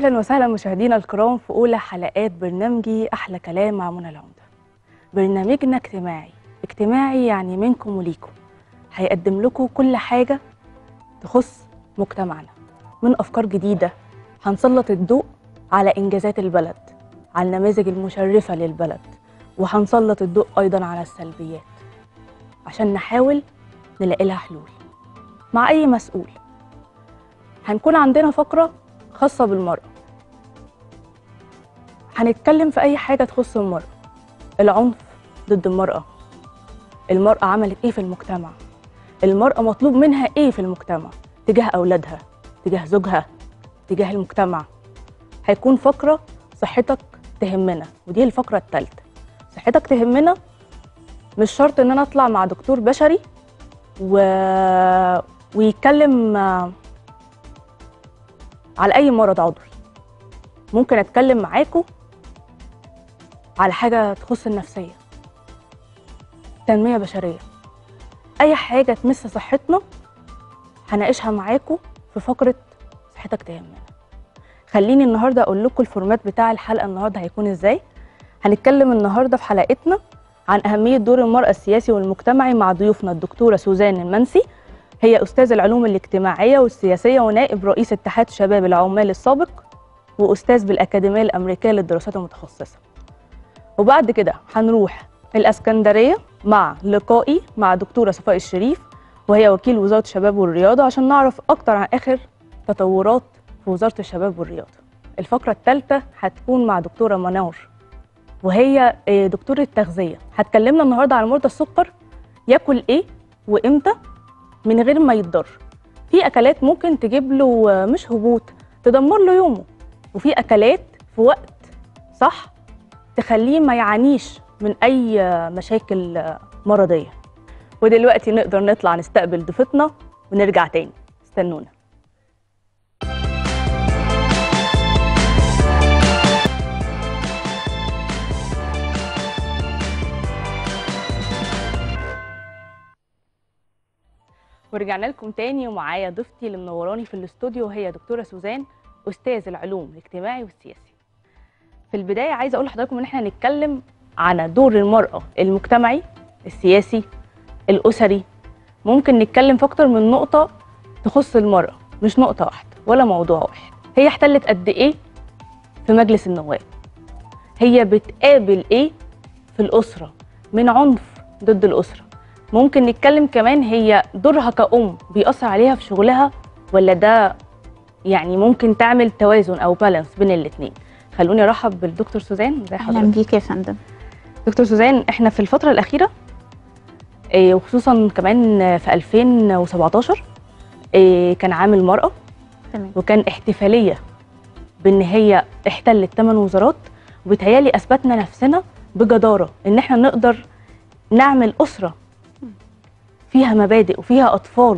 اهلا وسهلا مشاهدينا الكرام في اولى حلقات برنامجي احلى كلام مع منى العمده برنامجنا اجتماعي اجتماعي يعني منكم وليكم هيقدم لكم كل حاجه تخص مجتمعنا من افكار جديده هنسلط الضوء على انجازات البلد على النماذج المشرفه للبلد وهنسلط الضوء ايضا على السلبيات عشان نحاول نلاقي لها حلول مع اي مسؤول هنكون عندنا فقره خاصه بالمراه هنتكلم في اي حاجه تخص المراه العنف ضد المراه المراه عملت ايه في المجتمع المراه مطلوب منها ايه في المجتمع تجاه اولادها تجاه زوجها تجاه المجتمع هيكون فقره صحتك تهمنا ودي الفقره الثالثه صحتك تهمنا مش شرط ان انا اطلع مع دكتور بشري و... ويتكلم آه، على اي مرض عضوي ممكن اتكلم معاكم على حاجه تخص النفسيه تنميه بشريه اي حاجه تمس صحتنا هناقشها معاكم في فقره صحتك تهمنا خليني النهارده اقول لكم الفورمات بتاع الحلقه النهارده هيكون ازاي هنتكلم النهارده في حلقتنا عن اهميه دور المراه السياسي والمجتمعي مع ضيوفنا الدكتوره سوزان المنسي هي استاذ العلوم الاجتماعيه والسياسيه ونائب رئيس اتحاد شباب العمال السابق واستاذ بالاكاديميه الامريكيه للدراسات المتخصصه وبعد كده هنروح الاسكندريه مع لقائي مع دكتوره صفاء الشريف وهي وكيل وزاره الشباب والرياضه عشان نعرف اكتر عن اخر تطورات في وزاره الشباب والرياضه الفقره الثالثه هتكون مع دكتوره منار وهي آه، دكتوره تغذيه هتكلمنا النهارده عن مرضى السكر ياكل ايه وامتى من غير ما يتضر في اكلات ممكن تجيب له آه، مش هبوط تدمر له يومه وفي اكلات في وقت صح تخليه ما يعانيش من اي آه، مشاكل آه، مرضيه ودلوقتي نقدر نطلع نستقبل ضيفتنا ونرجع تاني استنونا ورجعنا لكم تاني ومعايا ضيفتي اللي منوراني في الاستوديو وهي دكتوره سوزان استاذ العلوم الاجتماعي والسياسي. في البدايه عايزه اقول لحضراتكم ان احنا هنتكلم عن دور المراه المجتمعي السياسي الاسري ممكن نتكلم في اكتر من نقطه تخص المراه مش نقطه واحده ولا موضوع واحد. هي احتلت قد ايه في مجلس النواب؟ هي بتقابل ايه في الاسره من عنف ضد الاسره؟ ممكن نتكلم كمان هي دورها كأم بيأثر عليها في شغلها ولا ده يعني ممكن تعمل توازن أو بالانس بين الاتنين خلوني أرحب بالدكتور سوزان ازي اهلا حضرتك بيك يا فندم دكتور سوزان احنا في الفترة الأخيرة إيه، وخصوصا كمان في 2017 إيه، كان عام المرأة تمام وكان احتفالية بإن هي احتلت ثمان وزارات وبيتهيألي أثبتنا نفسنا بجدارة إن احنا نقدر نعمل أسرة فيها مبادئ وفيها أطفال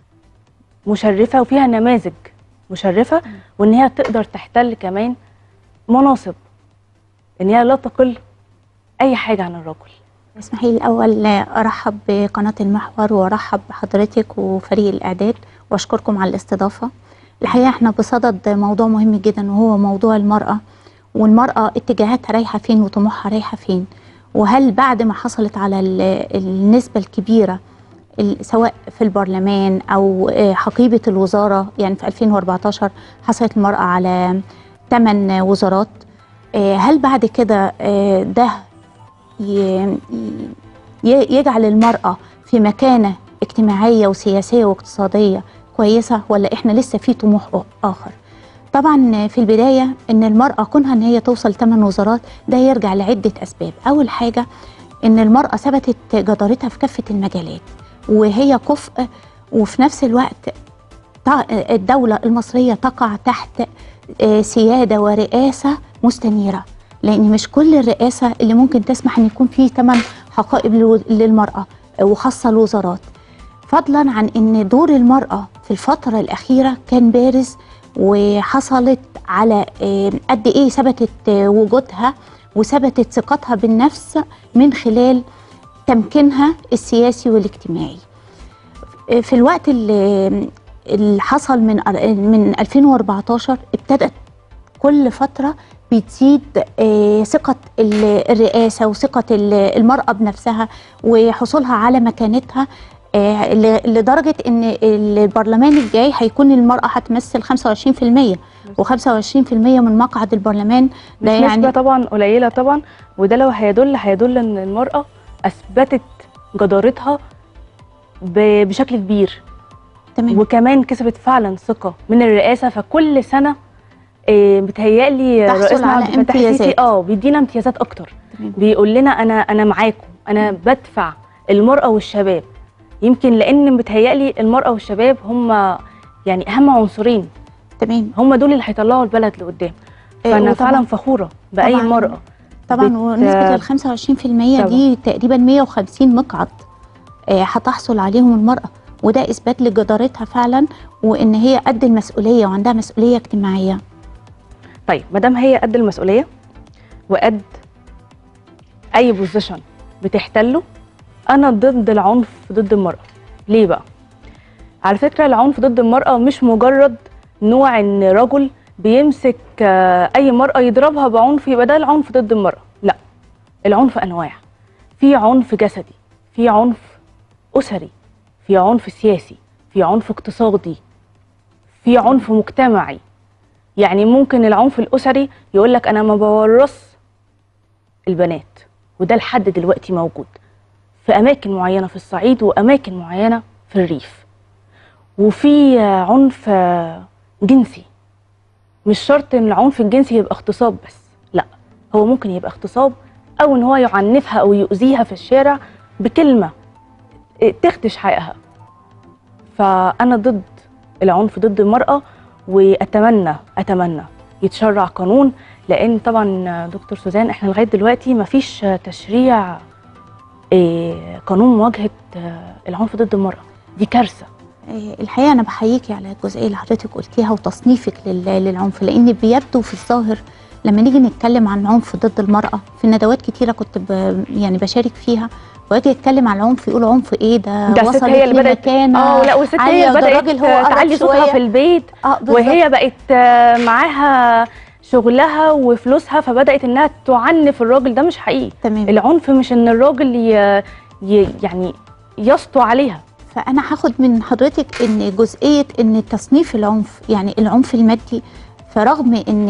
مشرفة وفيها نماذج مشرفة وإن هي تقدر تحتل كمان مناصب إن هي لا تقل أي حاجة عن الرجل اسمحي لي الاول ارحب بقناه المحور وارحب بحضرتك وفريق الاعداد واشكركم على الاستضافه الحقيقه احنا بصدد موضوع مهم جدا وهو موضوع المراه والمراه اتجاهاتها رايحه فين وطموحها رايحه فين وهل بعد ما حصلت على ال- النسبه الكبيره ال- سواء في البرلمان او آه، حقيبه الوزاره يعني في 2014 حصلت المراه على 8 وزارات آه، هل بعد كده آه، ده ي- ي- يجعل المرأة في مكانة اجتماعية وسياسية واقتصادية كويسة ولا احنا لسه في طموح أ- آخر طبعا في البداية ان المرأة كونها ان هي توصل 8 وزارات ده يرجع لعدة اسباب اول حاجة ان المرأة ثبتت جدارتها في كافة المجالات وهي كفء وفي نفس الوقت تع- الدولة المصرية تقع تحت آه، سيادة ورئاسة مستنيرة لأن مش كل الرئاسة اللي ممكن تسمح أن يكون فيه ثمان حقائب للو- للمرأة آه، وخاصة الوزارات فضلا عن أن دور المرأة في الفترة الأخيرة كان بارز وحصلت على آه، قد إيه ثبتت آه، وجودها وثبتت ثقتها بالنفس من خلال تمكينها السياسي والاجتماعي في الوقت اللي اللي حصل من من 2014 ابتدت كل فتره بتزيد آه، ثقه ال- الرئاسه وثقه ال- المراه بنفسها وحصولها على مكانتها آه، ل- لدرجه ان البرلمان الجاي هيكون المراه هتمثل 25% و25% من مقعد البرلمان مش ده نسبة يعني طبعا قليلة طبعا وده لو هيدل هيدل ان المرأة اثبتت جدارتها ب- بشكل كبير تمام وكمان كسبت فعلا ثقة من الرئاسة فكل سنة آه، بتهيألي تحصل رئيسنا على عبد الفتاح السيسي امتيازات. اه بيدينا امتيازات اكتر تمام. بيقول لنا انا انا معاكم انا بدفع المرأة والشباب يمكن لان بتهيألي المرأة والشباب هم يعني اهم عنصرين تمام هم دول اللي هيطلعوا البلد لقدام آه، فانا وطبعاً- فعلا فخورة بأي طبعاً مرأة طبعا بت- ونسبة ال 25% دي تقريبا 150 مقعد آه، هتحصل عليهم المرأة وده إثبات لجدارتها فعلا وإن هي قد المسؤولية وعندها مسؤولية اجتماعية طيب ما دام هي قد المسؤوليه وقد اي بوزيشن بتحتله انا ضد العنف ضد المراه ليه بقى على فكره العنف ضد المراه مش مجرد نوع ان رجل بيمسك آه، اي مراه يضربها بعنف يبقى ده العنف ضد المراه لا العنف انواع في عنف جسدي في عنف اسري في عنف سياسي في عنف اقتصادي في عنف مجتمعي يعني ممكن العنف الاسري يقول لك انا ما بورث البنات وده لحد دلوقتي موجود في اماكن معينه في الصعيد واماكن معينه في الريف وفي آه، عنف آه، جنسي مش شرط ان العنف الجنسي يبقى اغتصاب بس لا هو ممكن يبقى اغتصاب او ان هو يعنفها او يؤذيها في الشارع بكلمه آه، تخدش حقها فانا ضد العنف ضد المراه واتمنى اتمنى يتشرع قانون لان طبعا دكتور سوزان احنا لغايه دلوقتي ما فيش تشريع إيه، قانون مواجهه آه، العنف ضد المراه دي كارثه آه، الحقيقة أنا بحييكي على الجزئية اللي حضرتك قلتيها وتصنيفك لل- للعنف لأن بيبدو في الظاهر لما نيجي نتكلم عن عنف ضد المرأة في ندوات كتيرة كنت ب يعني بشارك فيها واجي اتكلم عن العنف يقولوا عنف ايه ده ده الست وصلت هي اللي بدات لمكانة اه لا والست هي عالية، اللي ده بدات الراجل هو آه، تعلي قرب صوتها شوية. في البيت اه بالظبط. وهي بقت آه، معاها شغلها وفلوسها فبدات انها تعنف الراجل ده مش حقيقي تمام العنف مش ان الراجل ي... ي... يعني يسطو عليها فانا هاخد من حضرتك ان جزئيه ان تصنيف العنف يعني العنف المادي فرغم ان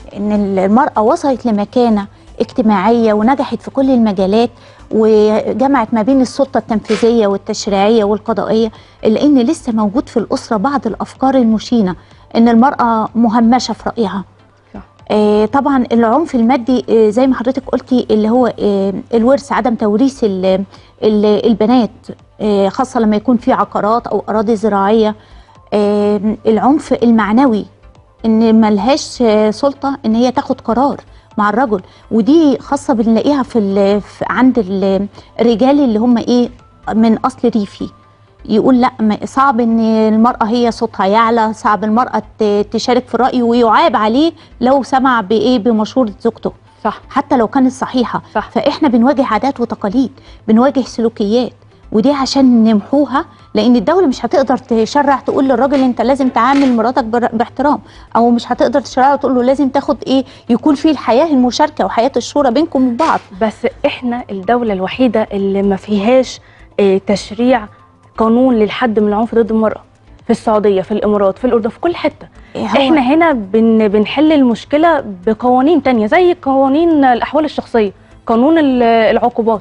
ان المراه وصلت لمكانه اجتماعيه ونجحت في كل المجالات وجمعت ما بين السلطه التنفيذيه والتشريعيه والقضائيه الا ان لسه موجود في الاسره بعض الافكار المشينه ان المراه مهمشه في رايها صح. آه طبعا العنف المادي آه زي ما حضرتك قلتي اللي هو آه الورث عدم توريث ال- ال- البنات آه خاصه لما يكون في عقارات او اراضي زراعيه آه العنف المعنوي ان ملهاش آه، سلطه ان هي تاخد قرار مع الرجل ودي خاصه بنلاقيها في, ال- في عند ال- الرجال اللي هم ايه من اصل ريفي يقول لا ما- صعب ان المراه هي صوتها يعلى صعب المراه ت- تشارك في الراي ويعاب عليه لو سمع بايه بمشوره زوجته صح حتى لو كانت صحيحه صح. فاحنا بنواجه عادات وتقاليد بنواجه سلوكيات ودي عشان نمحوها لان الدوله مش هتقدر تشرع تقول للراجل انت لازم تعامل مراتك بر- باحترام او مش هتقدر تشرع له تقول له لازم تاخد ايه يكون في الحياه المشاركه وحياه الشورى بينكم وبين بعض بس احنا الدولة الوحيدة اللي ما فيهاش آه، تشريع قانون للحد من العنف ضد المرأة في السعودية في الإمارات في الأردن في كل حتة هو احنا هنا بن بنحل المشكلة بقوانين تانية زي قوانين الأحوال الشخصية قانون ال- العقوبات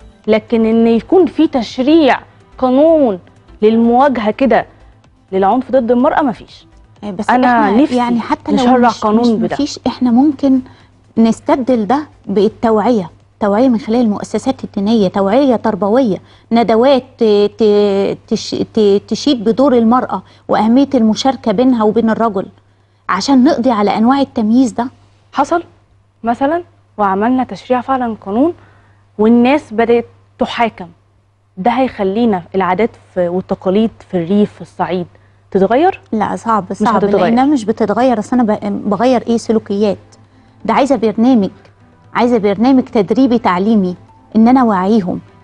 لكن ان يكون في تشريع قانون للمواجهة كده للعنف ضد المرأة ما فيش بس أنا احنا نفسي يعني حتى لو نشرع مش قانون مش بده. مفيش احنا ممكن نستبدل ده بالتوعيه توعيه من خلال المؤسسات الدينيه توعيه تربويه ندوات ت- ت- تش- ت- تشيد بدور المراه واهميه المشاركه بينها وبين الرجل عشان نقضي على انواع التمييز ده حصل مثلا وعملنا تشريع فعلا قانون والناس بدأت تحاكم ده هيخلينا العادات في والتقاليد في الريف في الصعيد تتغير لا صعب صعب هتتغير. لانها مش بتتغير اصل انا ب- بغير ايه سلوكيات ده عايزه برنامج عايزه برنامج تدريبي تعليمي ان انا اوعيهم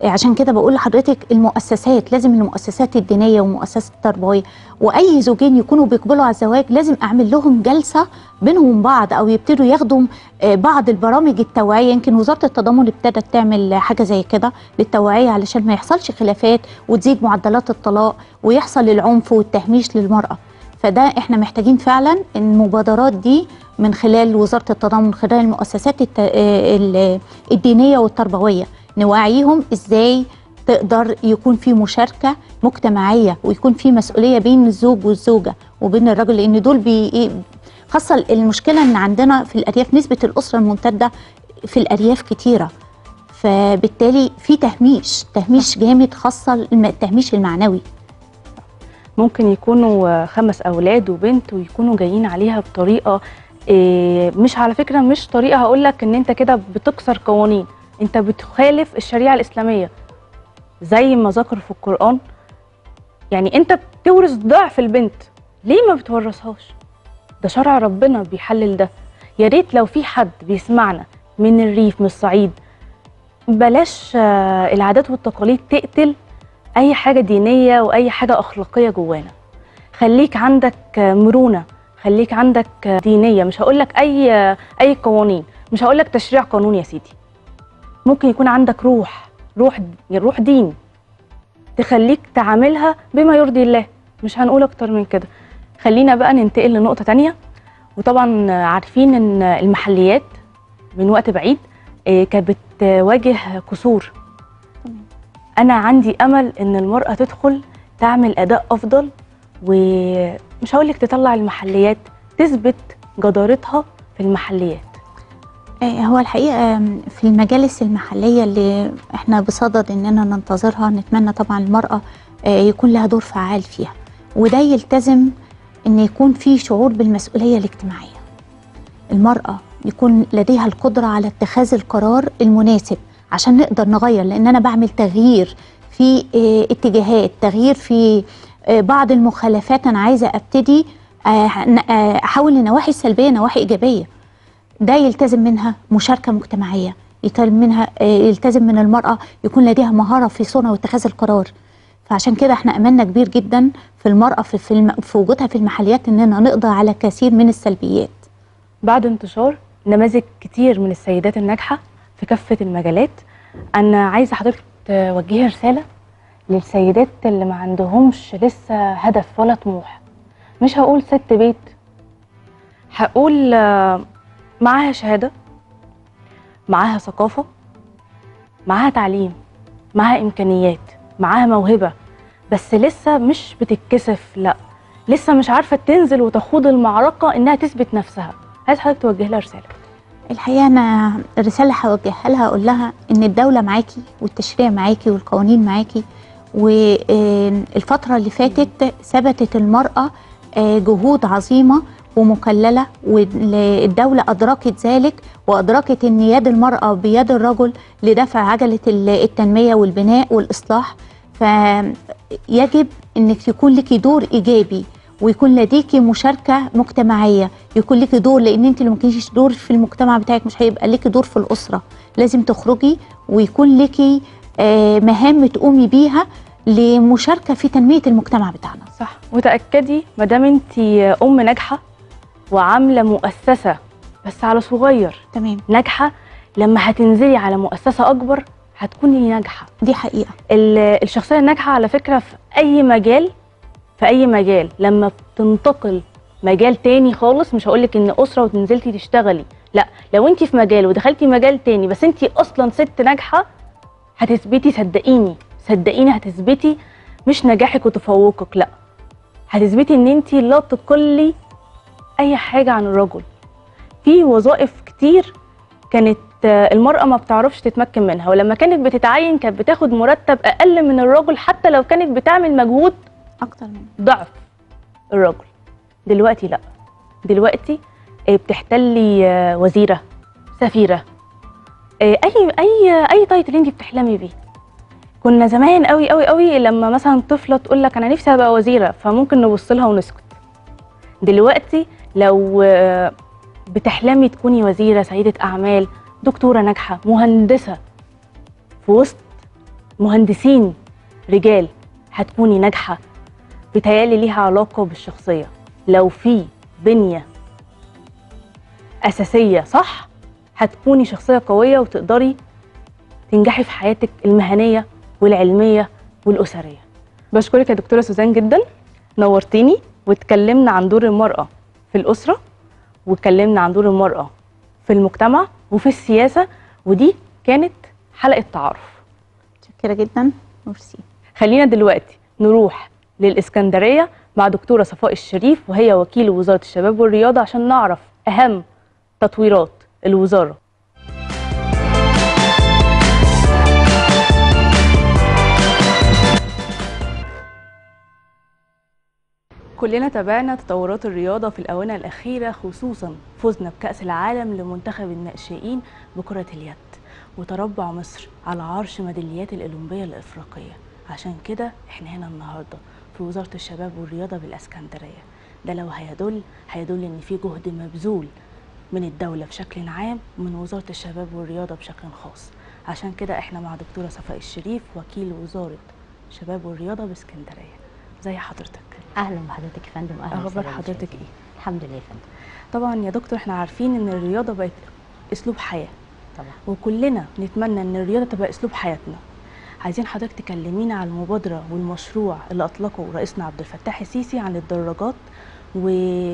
عشان كده بقول لحضرتك المؤسسات لازم المؤسسات الدينيه والمؤسسات التربويه واي زوجين يكونوا بيقبلوا على الزواج لازم اعمل لهم جلسه بينهم بعض او يبتدوا ياخدوا آه، بعض البرامج التوعيه يمكن وزاره التضامن ابتدت تعمل حاجه زي كده للتوعيه علشان ما يحصلش خلافات وتزيد معدلات الطلاق ويحصل العنف والتهميش للمراه فده احنا محتاجين فعلا المبادرات دي من خلال وزاره التضامن من خلال المؤسسات الت... آه، ال- الدينيه والتربويه نوعيهم ازاي تقدر يكون في مشاركه مجتمعيه ويكون في مسؤوليه بين الزوج والزوجه وبين الرجل لان دول بي إيه، خاصه المشكله ان عندنا في الارياف نسبه الاسره الممتده في الارياف كتيره فبالتالي في تهميش تهميش جامد خاصه الم- التهميش المعنوي ممكن يكونوا آه، خمس اولاد وبنت ويكونوا جايين عليها بطريقه إيه، مش على فكره مش طريقه هقول لك ان انت كده بتكسر قوانين انت بتخالف الشريعه الاسلاميه زي ما ذكر في القران يعني انت بتورث ضعف البنت ليه ما بتورثهاش ده شرع ربنا بيحلل ده يا ريت لو في حد بيسمعنا من الريف من الصعيد بلاش آه، العادات والتقاليد تقتل اي حاجه دينيه واي حاجه اخلاقيه جوانا خليك عندك آه، مرونه خليك عندك آه، دينيه مش هقول لك اي آه، اي قوانين مش هقول لك تشريع قانون يا سيدي ممكن يكون عندك روح روح روح دين تخليك تعاملها بما يرضي الله مش هنقول اكتر من كده خلينا بقى ننتقل لنقطه تانية وطبعا آه، عارفين ان المحليات من وقت بعيد آه، كانت بتواجه كسور انا عندي امل ان المراه تدخل تعمل اداء افضل ومش هقول لك تطلع المحليات تثبت جدارتها في المحليات آه، هو الحقيقة آم، في المجالس المحلية اللي احنا بصدد اننا ننتظرها نتمنى طبعا المرأة آه، يكون لها دور فعال فيها وده يلتزم ان يكون في شعور بالمسؤولية الاجتماعية المرأة يكون لديها القدرة على اتخاذ القرار المناسب عشان نقدر نغير لان انا بعمل تغيير في آه، اتجاهات تغيير في آه، بعض المخالفات انا عايزة ابتدي آه، ن- آه، احول لنواحي السلبية نواحي ايجابية ده يلتزم منها مشاركة مجتمعية يلتزم منها آه، يلتزم من المرأة يكون لديها مهارة في صنع واتخاذ القرار فعشان كده احنا املنا كبير جدا في المرأة في, في, الم... في وجودها في المحليات اننا نقضي على كثير من السلبيات بعد انتشار نماذج كتير من السيدات الناجحه في كافه المجالات انا عايزه حضرتك توجهي رساله للسيدات اللي ما عندهمش لسه هدف ولا طموح مش هقول ست بيت هقول آه، معاها شهاده معاها ثقافه معاها تعليم معاها امكانيات معاها موهبه بس لسه مش بتتكسف لا لسه مش عارفه تنزل وتخوض المعركه انها تثبت نفسها عايز حضرتك توجه لها رساله الحقيقة أنا الرسالة هوجهها لها أقول لها إن الدولة معاكي والتشريع معاكي والقوانين معاكي والفترة اللي فاتت ثبتت المرأة آه، جهود عظيمة ومكللة والدولة أدركت ذلك وأدركت إن يد المرأة بيد الرجل لدفع عجلة ال- التنمية والبناء والإصلاح فيجب إنك يكون لك دور إيجابي ويكون لديكي مشاركة مجتمعية يكون لك دور لأن أنت لو ما كنتيش دور في المجتمع بتاعك مش هيبقى لك دور في الأسرة لازم تخرجي ويكون لك آه، مهام تقومي بيها لمشاركة في تنمية المجتمع بتاعنا صح وتاكدي ما دام انت ام ناجحه وعامله مؤسسه بس على صغير تمام ناجحه لما هتنزلي على مؤسسه اكبر هتكوني ناجحه دي حقيقة ال- الشخصيه الناجحه على فكره في اي مجال في اي مجال لما بتنتقل مجال تاني خالص مش هقولك ان اسره وتنزلتي تشتغلي لا لو انت في مجال ودخلتي مجال تاني بس انت اصلا ست ناجحه هتثبتي صدقيني صدقيني هتثبتي مش نجاحك وتفوقك لا هتثبتي ان انت لا تقلي اي حاجه عن الرجل في وظائف كتير كانت آه، المرأة ما بتعرفش تتمكن منها ولما كانت بتتعين كانت بتاخد مرتب أقل من الرجل حتى لو كانت بتعمل مجهود أكتر من ضعف الرجل دلوقتي لا دلوقتي آه، بتحتلي آه، وزيرة سفيرة آه، أي أي أي تايتل أنت بتحلمي بيه كنا زمان قوي قوي قوي لما مثلا طفلة تقول لك أنا نفسي أبقى وزيرة فممكن نبص لها ونسكت دلوقتي لو آه، بتحلمي تكوني وزيرة سيدة أعمال دكتورة ناجحة مهندسة في وسط مهندسين رجال هتكوني ناجحه بتهيالي ليها علاقه بالشخصيه لو في بنيه اساسيه صح هتكوني شخصيه قويه وتقدري تنجحي في حياتك المهنيه والعلميه والاسريه بشكرك يا دكتوره سوزان جدا نورتيني واتكلمنا عن دور المراه في الاسره واتكلمنا عن دور المراه في المجتمع وفي السياسه ودي كانت حلقه تعارف متشكره جدا ميرسي خلينا دلوقتي نروح للإسكندرية مع دكتورة صفاء الشريف وهي وكيل وزارة الشباب والرياضة عشان نعرف أهم تطويرات الوزارة كلنا تابعنا تطورات الرياضة في الآونة الأخيرة خصوصا فوزنا بكأس العالم لمنتخب الناشئين بكرة اليد وتربع مصر على عرش ميداليات الأولمبية الإفريقية عشان كده احنا هنا النهارده في وزارة الشباب والرياضة بالإسكندرية ده لو هيدل هيدل إن في جهد مبذول من الدولة بشكل عام ومن وزارة الشباب والرياضة بشكل خاص عشان كده احنا مع دكتورة صفاء الشريف وكيل وزارة الشباب والرياضة باسكندرية زي حضرتك اهلا بحضرتك يا فندم اهلا أخبار وسهلا حضرتك بالمشاهدين. إيه؟ الحمد لله يا فندم طبعا يا دكتور احنا عارفين إن الرياضة بقت أسلوب حياة طبعا وكلنا نتمنى ان الرياضه تبقى اسلوب حياتنا عايزين حضرتك تكلمينا عن المبادره والمشروع اللي اطلقه رئيسنا عبد الفتاح السيسي عن الدراجات و...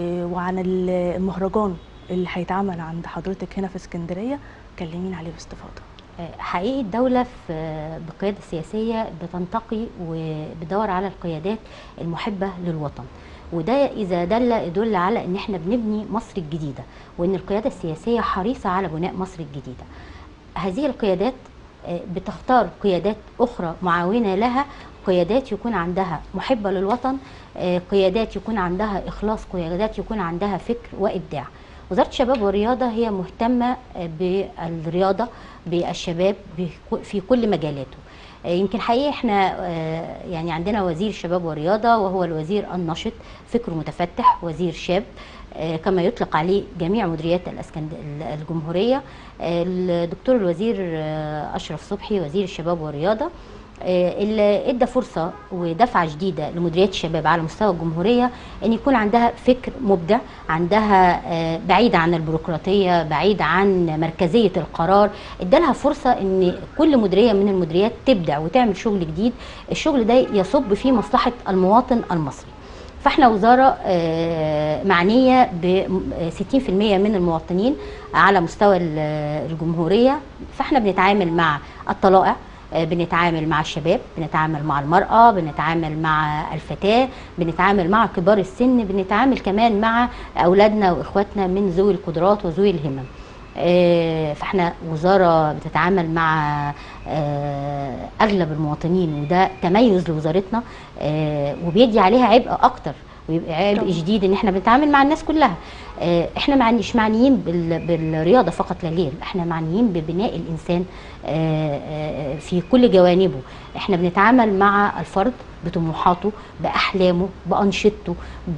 وعن ال- المهرجان اللي هيتعمل عند حضرتك هنا في اسكندريه كلمينا عليه باستفاضه آه، حقيقي الدولة في بقيادة سياسية بتنتقي وبتدور على القيادات المحبة للوطن وده إذا دل يدل على إن إحنا بنبني مصر الجديدة وإن القيادة السياسية حريصة على بناء مصر الجديدة هذه القيادات آه، بتختار قيادات أخرى معاونة لها قيادات يكون عندها محبة للوطن آه، قيادات يكون عندها إخلاص قيادات يكون عندها فكر وإبداع وزارة الشباب والرياضة هي مهتمة آه، بالرياضة بالشباب بك- في كل مجالاته آه، يمكن حقيقي احنا آه، يعني عندنا وزير الشباب والرياضة وهو الوزير النشط فكره متفتح وزير شاب آه، كما يطلق عليه جميع مديريات الأسكند- الجمهورية آه، الدكتور الوزير آه، أشرف صبحي وزير الشباب والرياضة آه، اللي ادى فرصه ودفعه جديده لمديريات الشباب على مستوى الجمهوريه ان يكون عندها فكر مبدع عندها آه، بعيده عن البيروقراطيه بعيد عن مركزيه القرار ادالها فرصه ان كل مديريه من المديريات تبدع وتعمل شغل جديد الشغل ده يصب في مصلحه المواطن المصري فاحنا وزاره آه، معنيه ب 60% من المواطنين على مستوى ال- الجمهوريه فاحنا بنتعامل مع الطلائع آه، بنتعامل مع الشباب بنتعامل مع المرأة بنتعامل مع الفتاة بنتعامل مع كبار السن بنتعامل كمان مع أولادنا وإخواتنا من ذوي القدرات وذوي الهمم آه، فاحنا وزارة بتتعامل مع آه، أغلب المواطنين وده تميز لوزارتنا آه، وبيدي عليها عبء أكتر ويبقى عبء طبعا. جديد ان احنا بنتعامل مع الناس كلها آه، احنا مع- مش معنيين بال- بالرياضه فقط لا غير احنا معنيين ببناء الانسان آه، آه، في كل جوانبه احنا بنتعامل مع الفرد بطموحاته باحلامه بانشطته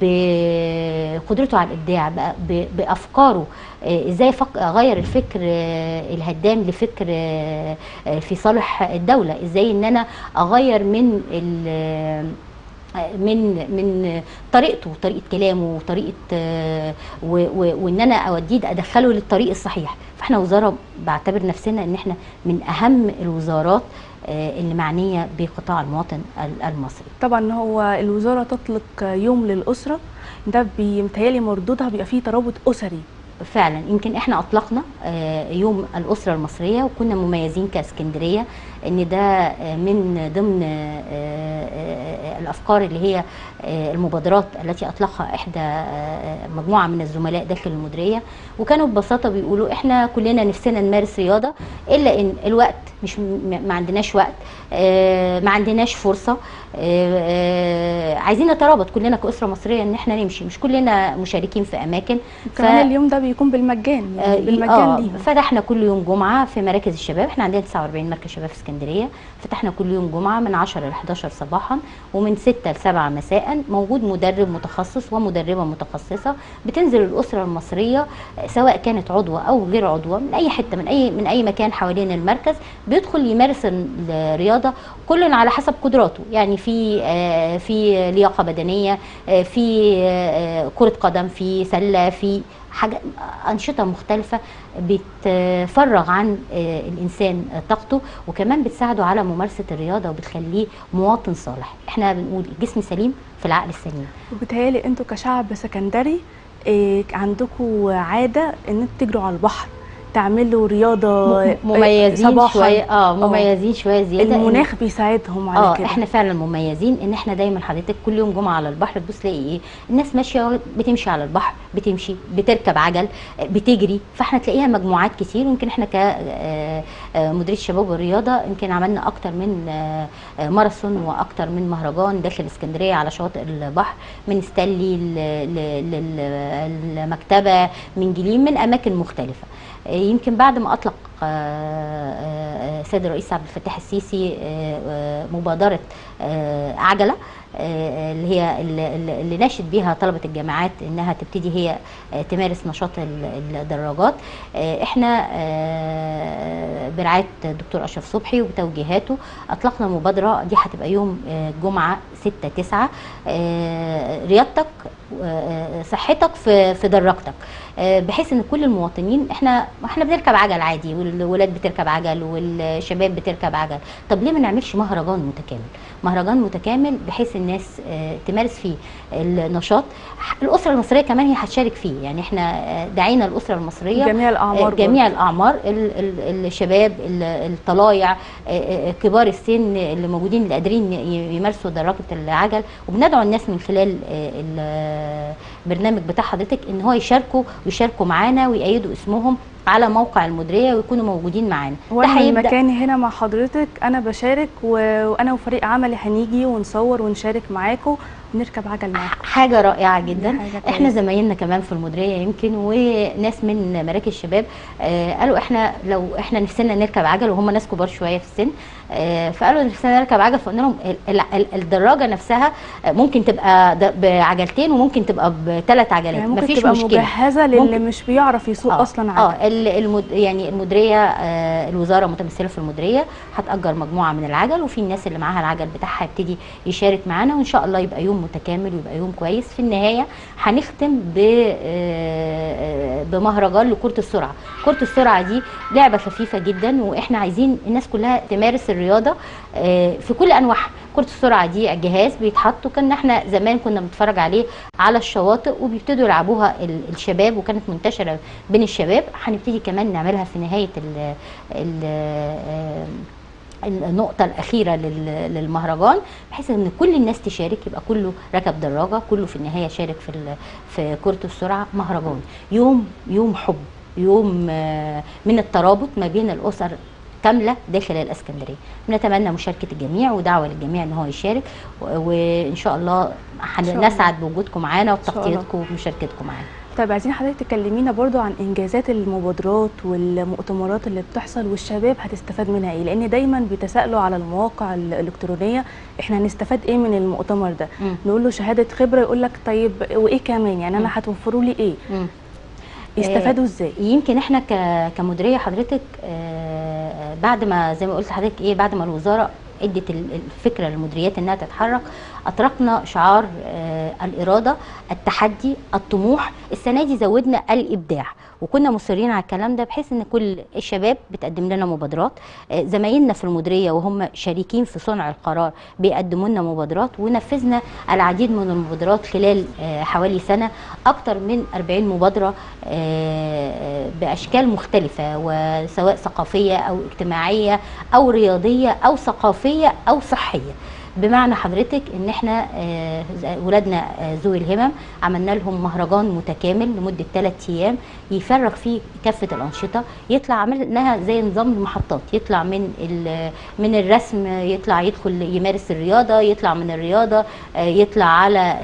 بقدرته على الابداع بأ- ب- بافكاره آه، ازاي فك- اغير الفكر آه، الهدام لفكر آه، آه، في صالح الدوله ازاي ان انا اغير من ال- من من طريقته وطريقه كلامه وطريقه آه، و- و- وان انا اوديه ادخله للطريق الصحيح فاحنا وزاره بعتبر نفسنا ان احنا من اهم الوزارات آه، اللي معنيه بقطاع المواطن ال- المصري طبعا هو الوزاره تطلق يوم للاسره ده بيمتهيألي مردودها بيبقى فيه ترابط اسري فعلا يمكن احنا اطلقنا آه، يوم الاسره المصريه وكنا مميزين كاسكندريه ان ده آه، من ضمن آه، آه، الافكار اللي هي آه، المبادرات التي اطلقها احدى آه، مجموعه من الزملاء داخل المديريه وكانوا ببساطه بيقولوا احنا كلنا نفسنا نمارس رياضه الا ان الوقت مش م- ما عندناش وقت آه، ما عندناش فرصه آه، آه، عايزين نترابط كلنا كاسره مصريه ان احنا نمشي مش كلنا مشاركين في اماكن كمان اليوم ده بيكون بالمجان يعني آه، بالمجان آه، ليهم فتحنا كل يوم جمعه في مراكز الشباب احنا عندنا 49 مركز شباب في اسكندريه فتحنا كل يوم جمعه من 10 ل 11 صباحا ومن 6 ل 7 مساء موجود مدرب متخصص ومدربه متخصصه بتنزل الاسره المصريه آه، سواء كانت عضوه او غير عضوه من اي حته من اي من اي مكان حوالين المركز بيدخل يمارس الرياضه كل على حسب قدراته يعني في آه، في لياقه بدنيه آه، في آه، كره قدم في سله في حاجة أنشطة مختلفة بتفرغ عن آه، الإنسان طاقته وكمان بتساعده على ممارسة الرياضة وبتخليه مواطن صالح احنا بنقول الجسم سليم في العقل السليم وبالتالي انتوا كشعب سكندري إيه عندكم عاده ان انتوا تجروا على البحر تعملوا رياضه م- مميزين صباحاً. شوية اه مميزين شوية زيادة إن- المناخ بيساعدهم على اه كده احنا فعلا مميزين ان احنا دايما حضرتك كل يوم جمعه على البحر تبص تلاقي ايه الناس ماشيه بتمشي على البحر بتمشي بتركب عجل آه، بتجري فاحنا تلاقيها مجموعات كتير ويمكن احنا كمديريه الشباب والرياضه يمكن عملنا اكتر من آه، آه، ماراثون واكتر من مهرجان داخل اسكندريه على شواطئ البحر من ستانلي ل- ل- لل- المكتبه من جليم من اماكن مختلفه آه، يمكن بعد ما اطلق آه، آه، السيد الرئيس عبد الفتاح السيسي آه، آه، مبادره آه، عجله آه، اللي هي اللي اللي ناشد بيها طلبه الجامعات انها تبتدي هي آه، تمارس نشاط ال- الدراجات آه، احنا آه، برعايه الدكتور اشرف صبحي وبتوجيهاته اطلقنا مبادره دي هتبقى يوم آه، الجمعه 6 9 آه، رياضتك آه، صحتك في في دراجتك آه، بحيث ان كل المواطنين احنا احنا بنركب عجل عادي والولاد بتركب عجل والشباب بتركب عجل طب ليه ما نعملش مهرجان متكامل مهرجان متكامل بحيث الناس آه، تمارس فيه النشاط الاسره المصريه كمان هي هتشارك فيه يعني احنا آه، دعينا الاسره المصريه جميع الاعمار آه، جميع الاعمار ال- ال- الشباب ال- الطلايع آه، آه، كبار السن اللي موجودين اللي قادرين ي- يمارسوا دراجه العجل وبندعو الناس من خلال آه، ال- البرنامج بتاع حضرتك ان هو يشاركوا ويشاركوا معانا ويأيدوا اسمهم على موقع المديريه ويكونوا موجودين معانا وانا من هيبدأ- مكاني هنا مع حضرتك انا بشارك و- وانا وفريق عملي هنيجي ونصور ونشارك معاكم ونركب عجل معاكم حاجه رائعه جدا حاجة احنا كويسة. زمايلنا كمان في المديريه يمكن وناس من مراكز الشباب آه قالوا احنا لو احنا نفسنا نركب عجل وهم ناس كبار شويه في السن آه فقالوا نفسنا نركب عجل فقلنا لهم ال- ال- الدراجه نفسها آه، ممكن تبقى د- بعجلتين وممكن تبقى بثلاث عجلات يعني ممكن مفيش تبقى مشكله مجهزه للي ممكن. مش بيعرف يسوق اه اصلا اه عجل ال- المد... يعني المديريه آه الوزاره متمثله في المديريه هتاجر مجموعه من العجل وفي الناس اللي معاها العجل بتاعها يبتدي يشارك معانا وان شاء الله يبقى يوم متكامل ويبقى يوم كويس في النهايه هنختم ب آه، بمهرجان لكره السرعه كره السرعه دي لعبه خفيفه جدا واحنا عايزين الناس كلها تمارس الرياضه آه، في كل انواعها كره السرعه دي جهاز بيتحط وكان احنا زمان كنا بنتفرج عليه على الشواطئ وبيبتدوا يلعبوها ال- الشباب وكانت منتشره بين الشباب هنبتدي كمان نعملها في نهايه ال ال آه، النقطة الأخيرة لل- للمهرجان بحيث إن كل الناس تشارك يبقى كله ركب دراجة كله في النهاية شارك في ال- في كرة السرعة مهرجان يوم يوم حب يوم آه، من الترابط ما بين الأسر كاملة داخل الإسكندرية بنتمنى مشاركة الجميع ودعوة للجميع إن هو يشارك و- وإن شاء الله شاء الله. هنسعد بوجودكم معانا شاء الله. وبتغطيتكم ومشاركتكم معانا طيب عايزين حضرتك تكلمينا برضو عن انجازات المبادرات والمؤتمرات اللي بتحصل والشباب هتستفاد منها ايه لان دايما بيتسائلوا على المواقع الالكترونيه احنا هنستفاد ايه من المؤتمر ده مم. نقول له شهاده خبره يقول لك طيب وايه كمان يعني مم. انا هتوفروا لي ايه مم. يستفادوا ازاي يمكن احنا ك- كمديريه حضرتك آه، بعد ما زي ما قلت لحضرتك ايه بعد ما الوزاره ادت ال- الفكره للمديريات انها تتحرك اطلقنا شعار آه، الاراده التحدي الطموح السنه دي زودنا الابداع وكنا مصرين على الكلام ده بحيث ان كل الشباب بتقدم لنا مبادرات آه، زمايلنا في المديريه وهم شريكين في صنع القرار بيقدموا لنا مبادرات ونفذنا العديد من المبادرات خلال آه، حوالي سنه اكتر من 40 مبادره آه، باشكال مختلفه وسواء ثقافيه او اجتماعيه او رياضيه او ثقافيه او صحيه بمعنى حضرتك ان احنا آه، ولادنا آه، ذوي الهمم عملنا لهم مهرجان متكامل لمده ثلاث ايام يفرغ فيه كافه الانشطه يطلع عملناها زي نظام المحطات يطلع من ال- من الرسم يطلع يدخل يمارس الرياضه يطلع من الرياضه آه، يطلع على آه،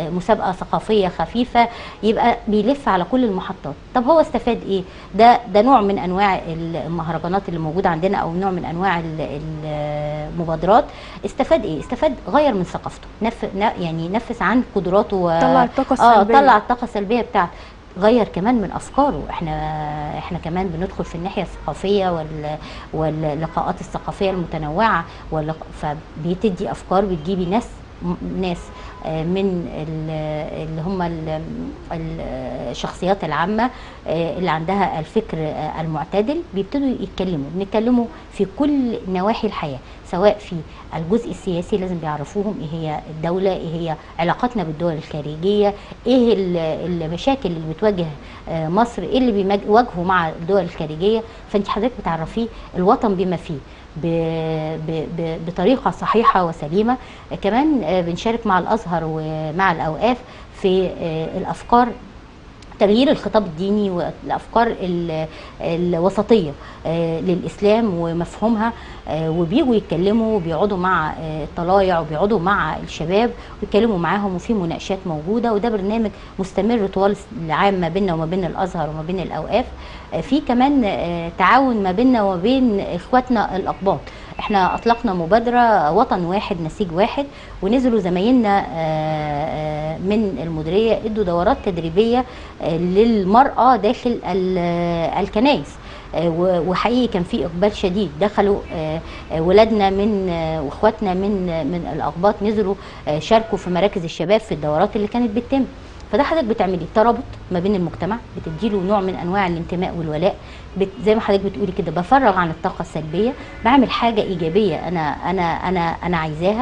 آه، مسابقه ثقافيه خفيفه يبقى بيلف على كل المحطات طب هو استفاد ايه ده ده نوع من انواع المهرجانات اللي موجوده عندنا او نوع من انواع ال- ال- المبادرات استفاد ايه استفاد غير من ثقافته نف ن- يعني نفس عن قدراته و... طلع الطاقه اه السلبيه طلع الطاقه السلبيه بتاعته غير كمان من افكاره احنا احنا كمان بندخل في الناحيه الثقافيه وال واللقاءات الثقافيه المتنوعه واللق... فبتدي افكار بتجيبي ناس م- ناس آه، من ال- اللي هم ال- ال- الشخصيات العامه آه، اللي عندها الفكر آه، المعتدل بيبتدوا يتكلموا بنتكلموا في كل نواحي الحياه سواء في الجزء السياسي لازم بيعرفوهم ايه هي الدوله ايه هي علاقاتنا بالدول الخارجيه ايه ال- المشاكل اللي بتواجه آه، مصر ايه اللي بيواجهوا مع الدول الخارجيه فانت حضرتك بتعرفيه الوطن بما فيه ب- ب- ب- بطريقه صحيحه وسليمه آه، كمان آه، بنشارك مع الازهر ومع الاوقاف في آه، الافكار تغيير الخطاب الديني والافكار ال- الوسطيه آه، للاسلام ومفهومها آه، وبيجوا يتكلموا وبيقعدوا مع آه، الطلايع وبيقعدوا مع الشباب ويتكلموا معاهم وفي مناقشات موجوده وده برنامج مستمر طوال العام ما بيننا وما بين الازهر وما بين الاوقاف آه، في كمان آه، تعاون ما بيننا وما بين اخواتنا الاقباط احنا اطلقنا مبادره وطن واحد نسيج واحد ونزلوا زمايلنا آه، آه، من المديريه ادوا دورات تدريبيه آه، للمراه داخل ال- الكنائس آه، و- وحقيقي كان في اقبال شديد دخلوا آه، آه، ولادنا من آه، واخواتنا من آه، من الاقباط نزلوا آه، شاركوا في مراكز الشباب في الدورات اللي كانت بتتم فده حضرتك بتعملي ترابط ما بين المجتمع بتديله نوع من انواع الانتماء والولاء بت زي ما حضرتك بتقولي كده بفرغ عن الطاقه السلبيه بعمل حاجه ايجابيه انا انا انا انا عايزاها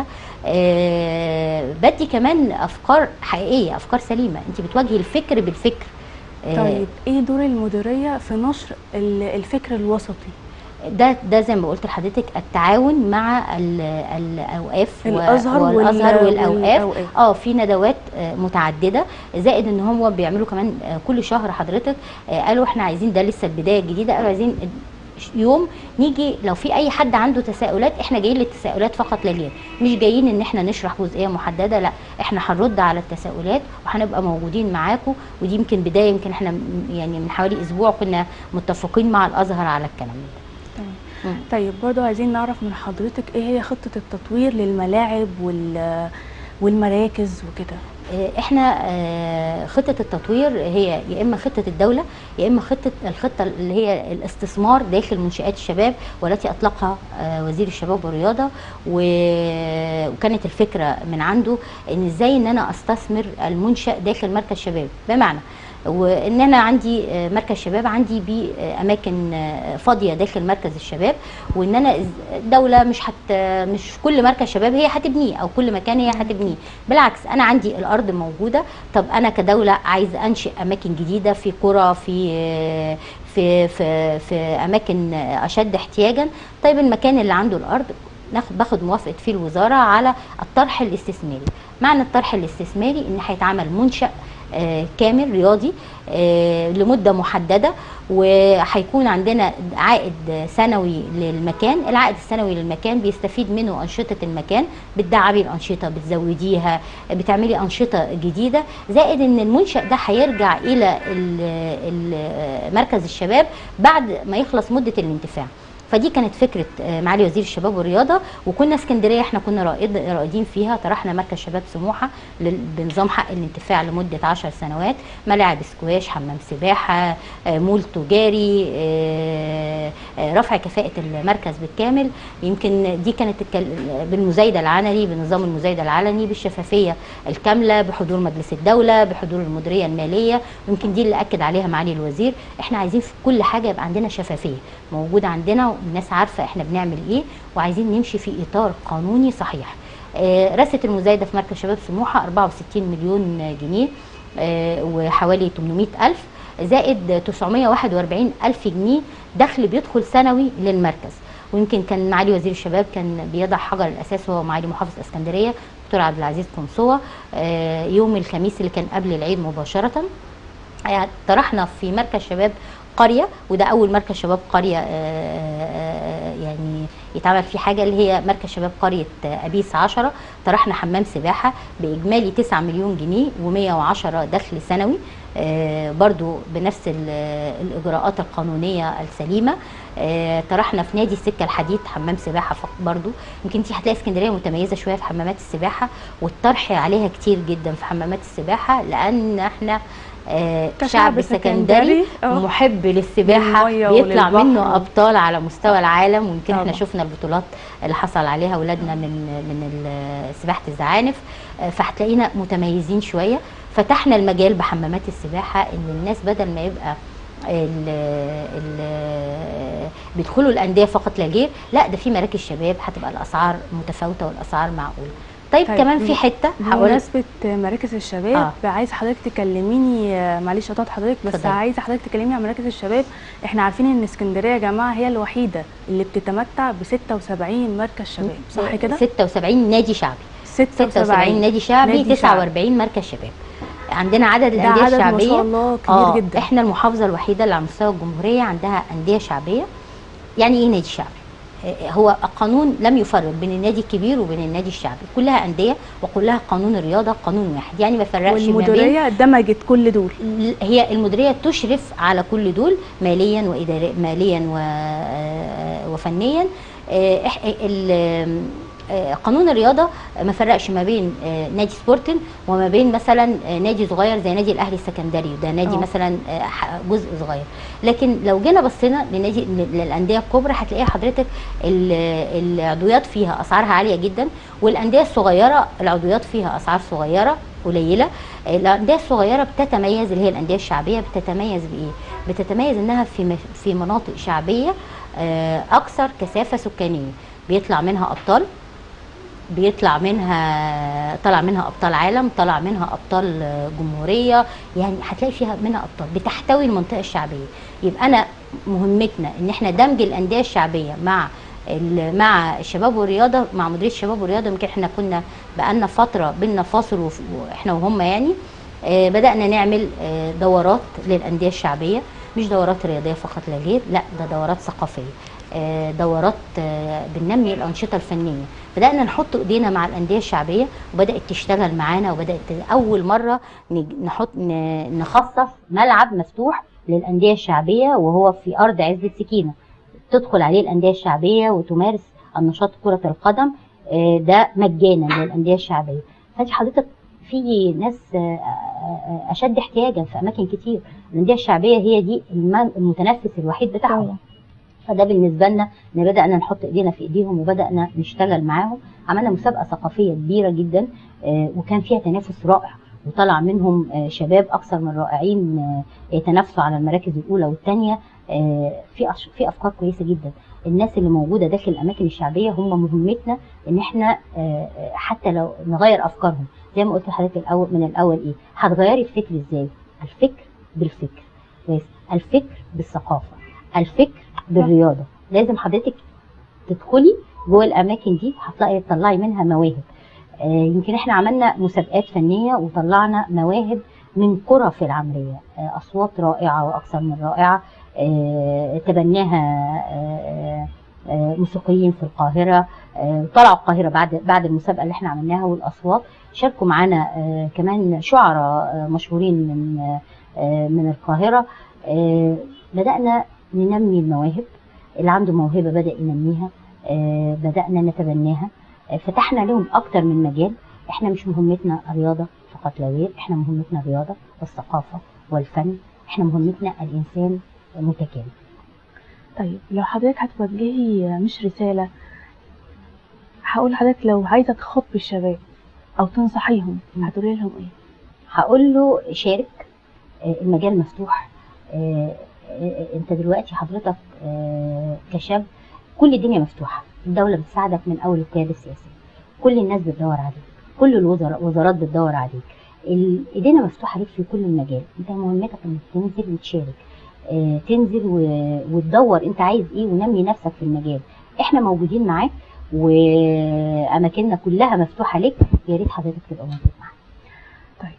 آه بدي كمان افكار حقيقيه افكار سليمه انت بتواجهي الفكر بالفكر آه، طيب ايه دور المديريه في نشر ال- الفكر الوسطي ده ده زي ما قلت لحضرتك التعاون مع ال- الاوقاف و- الازهر وال- والازهر والاوقاف والأوقاف. اه في ندوات آه، متعدده زائد ان هم بيعملوا كمان آه، كل شهر حضرتك آه، قالوا احنا عايزين ده لسه البدايه الجديده قالوا عايزين يوم نيجي لو في اي حد عنده تساؤلات احنا جايين للتساؤلات فقط لا غير مش جايين ان احنا نشرح جزئيه محدده لا احنا هنرد على التساؤلات وهنبقى موجودين معاكم ودي يمكن بدايه يمكن احنا م- يعني من حوالي اسبوع كنا متفقين مع الازهر على الكلام ده تمام مم. طيب برضو عايزين نعرف من حضرتك ايه هي خطه التطوير للملاعب وال والمراكز وكده آه، احنا آه، خطه التطوير هي يا اما خطه الدوله يا اما خطه الخطه اللي هي الاستثمار داخل منشات الشباب والتي اطلقها آه، وزير الشباب والرياضه و- وكانت الفكره من عنده ان ازاي ان انا استثمر المنشا داخل مركز شباب بمعنى وان انا عندي آه، مركز شباب عندي بيه آه، اماكن آه، فاضيه داخل مركز الشباب وان انا إز- الدوله مش حت مش كل مركز شباب هي هتبنيه او كل مكان هي هتبنيه بالعكس انا عندي الارض موجوده طب انا كدوله عايز انشئ اماكن جديده في قرى في آه، في في في اماكن آه، اشد احتياجا طيب المكان اللي عنده الارض ناخد باخد موافقه فيه الوزاره على الطرح الاستثماري معنى الطرح الاستثماري ان هيتعمل منشأ آه، كامل رياضي آه، لمده محدده وهيكون عندنا عائد سنوي للمكان العائد السنوي للمكان بيستفيد منه انشطه المكان بتدعمي الانشطه بتزوديها بتعملي انشطه جديده زائد ان المنشا ده هيرجع الى ال- ال- مركز الشباب بعد ما يخلص مده الانتفاع فدي كانت فكره آه، معالي وزير الشباب والرياضه وكنا اسكندريه احنا كنا رائد رائدين فيها طرحنا مركز شباب سموحه لل- بنظام حق الانتفاع لمده 10 سنوات ملاعب سكواش حمام سباحه آه، مول تجاري آه، آه، رفع كفاءه المركز بالكامل يمكن دي كانت الكل- بالمزايده العلني بنظام المزايده العلني بالشفافيه الكامله بحضور مجلس الدوله بحضور المديريه الماليه يمكن دي اللي اكد عليها معالي الوزير احنا عايزين في كل حاجه يبقى عندنا شفافيه موجوده عندنا والناس عارفه احنا بنعمل ايه وعايزين نمشي في اطار قانوني صحيح آه، رست المزايده في مركز شباب سموحه 64 مليون جنيه آه، وحوالي 800 ألف زائد 941 ألف جنيه دخل بيدخل سنوي للمركز ويمكن كان معالي وزير الشباب كان بيضع حجر الاساس هو معالي محافظ اسكندريه دكتور عبد العزيز قنصوه آه، يوم الخميس اللي كان قبل العيد مباشره يعني طرحنا في مركز شباب قريه وده اول مركز شباب قريه آه، آه، يعني يتعمل فيه حاجه اللي هي مركز شباب قريه آه، ابيس 10 طرحنا حمام سباحه باجمالي 9 مليون جنيه و110 دخل سنوي آه، برضو بنفس ال- الاجراءات القانونيه السليمه آه، طرحنا في نادي السكه الحديد حمام سباحه فق- برضو يمكن انت هتلاقي اسكندريه متميزه شويه في حمامات السباحه والطرح عليها كتير جدا في حمامات السباحه لان احنا آه، كشعب شعب سكندري سكندري، اه. محب للسباحه للمية بيطلع وللبحر. منه ابطال على مستوى العالم ويمكن احنا طبعا. شفنا البطولات اللي حصل عليها اولادنا من من ال- سباحه الزعانف آه، فهتلاقينا متميزين شويه فتحنا المجال بحمامات السباحه ان الناس بدل ما يبقى ال ال بيدخلوا الانديه فقط لا غير لا ده في مراكز شباب هتبقى الاسعار متفاوته والاسعار معقوله طيب, طيب، كمان في حته هقول بمناسبة مراكز الشباب آه. عايز حضرتك تكلميني آه، معلش قطعت حضرتك بس اتفضلي. عايزه حضرتك تكلميني عن مراكز الشباب احنا عارفين ان اسكندريه يا جماعه هي الوحيده اللي بتتمتع ب 76 مركز شباب صح كده 76 نادي شعبي 76 76 نادي شعبي نادي شعبي. 49 مركز شباب عندنا عدد ده الانديه عدد الشعبيه ما شاء الله كبير آه جدا احنا المحافظه الوحيده اللي على مستوى الجمهوريه عندها انديه شعبيه يعني ايه نادي شعبي آه، هو القانون لم يفرق بين النادي الكبير وبين النادي الشعبي كلها انديه وكلها قانون الرياضه قانون واحد يعني ما فرقش ما بين والمديريه دمجت كل دول هي المديريه تشرف على كل دول ماليا واداريا ماليا و- آه، وفنيا آه، إح- ال- آه، قانون الرياضه ما فرقش ما بين آه، نادي سبورتن وما بين مثلا آه، نادي صغير زي نادي الاهلي السكندري وده نادي آه. مثلا آه، ح- جزء صغير لكن لو جينا بصينا لنادي للانديه الكبرى هتلاقيها حضرتك ال- العضويات فيها اسعارها عاليه جدا والانديه الصغيره العضويات فيها اسعار صغيره قليله الانديه الصغيره بتتميز اللي هي الانديه الشعبيه بتتميز بايه بتتميز انها في م- في مناطق شعبيه آه، اكثر كثافه سكانيه بيطلع منها ابطال بيطلع منها طلع منها ابطال عالم طلع منها ابطال آه، جمهوريه يعني هتلاقي فيها منها ابطال بتحتوي المنطقه الشعبيه يبقى انا مهمتنا ان احنا دمج الانديه الشعبيه مع ال- مع الشباب والرياضه مع مديريه الشباب والرياضه يمكن احنا كنا بقالنا فتره بينا فاصل وف- واحنا وهم يعني آه، بدانا نعمل آه، دورات للانديه الشعبيه مش دورات رياضيه فقط لا غير لا ده دورات ثقافيه آه، دورات آه، بننمي الانشطه الفنيه بدانا نحط ايدينا مع الانديه الشعبيه وبدات تشتغل معانا وبدات اول مره نج- نحط ن- نخصص ملعب مفتوح للانديه الشعبيه وهو في ارض عزبه سكينه تدخل عليه الانديه الشعبيه وتمارس النشاط كره القدم آه، ده مجانا للانديه الشعبيه فدي حضرتك في ناس آه، آه، اشد احتياجا في اماكن كتير الانديه الشعبيه هي دي الم- المتنفس الوحيد بتاعهم فده بالنسبه لنا ان بدانا نحط ايدينا في ايديهم وبدانا نشتغل معاهم عملنا مسابقه ثقافيه كبيره جدا آه، وكان فيها تنافس رائع وطلع منهم آه، شباب اكثر من رائعين آه، يتنافسوا على المراكز الاولى والثانيه في أش- في افكار كويسه جدا الناس اللي موجوده داخل الاماكن الشعبيه هم مهمتنا ان احنا آه، آه، حتى لو نغير افكارهم زي ما قلت لحضرتك الاول من الاول ايه هتغيري الفكر ازاي الفكر بالفكر كويس الفكر بالثقافه الفكر بالرياضه لازم حضرتك تدخلي جوه الاماكن دي هتلاقي تطلعي منها مواهب آه، يمكن احنا عملنا مسابقات فنيه وطلعنا مواهب من قرى في العمريه آه، اصوات رائعه واكثر من رائعه آه، تبناها آه، آه، موسيقيين في القاهره آه، طلعوا القاهره بعد بعد المسابقه اللي احنا عملناها والاصوات شاركوا معانا آه، كمان شعراء آه، مشهورين من آه، من القاهره آه، بدانا ننمي المواهب اللي عنده موهبه بدا ينميها آه، بدانا نتبناها آه، فتحنا لهم اكتر من مجال احنا مش مهمتنا الرياضه فقط لا غير احنا مهمتنا الرياضه والثقافه والفن احنا مهمتنا الانسان متكامل طيب لو حضرتك هتوجهي مش رسالة هقول لحضرتك لو عايزة تخاطبي الشباب أو تنصحيهم هتقولي لهم إيه؟ هقول له شارك آه، المجال مفتوح آه، آه، انت دلوقتي حضرتك آه، كشاب كل الدنيا مفتوحه الدوله بتساعدك من اول القياده السياسيه كل الناس بتدور عليك كل الوزراء وزارات بتدور عليك ال- ايدينا مفتوحه ليك في كل المجال انت مهمتك انك تنزل وتشارك آه، تنزل و- وتدور انت عايز ايه ونمي نفسك في المجال احنا موجودين معاك واماكننا كلها مفتوحه لك يا ريت حضرتك تبقى موجود معانا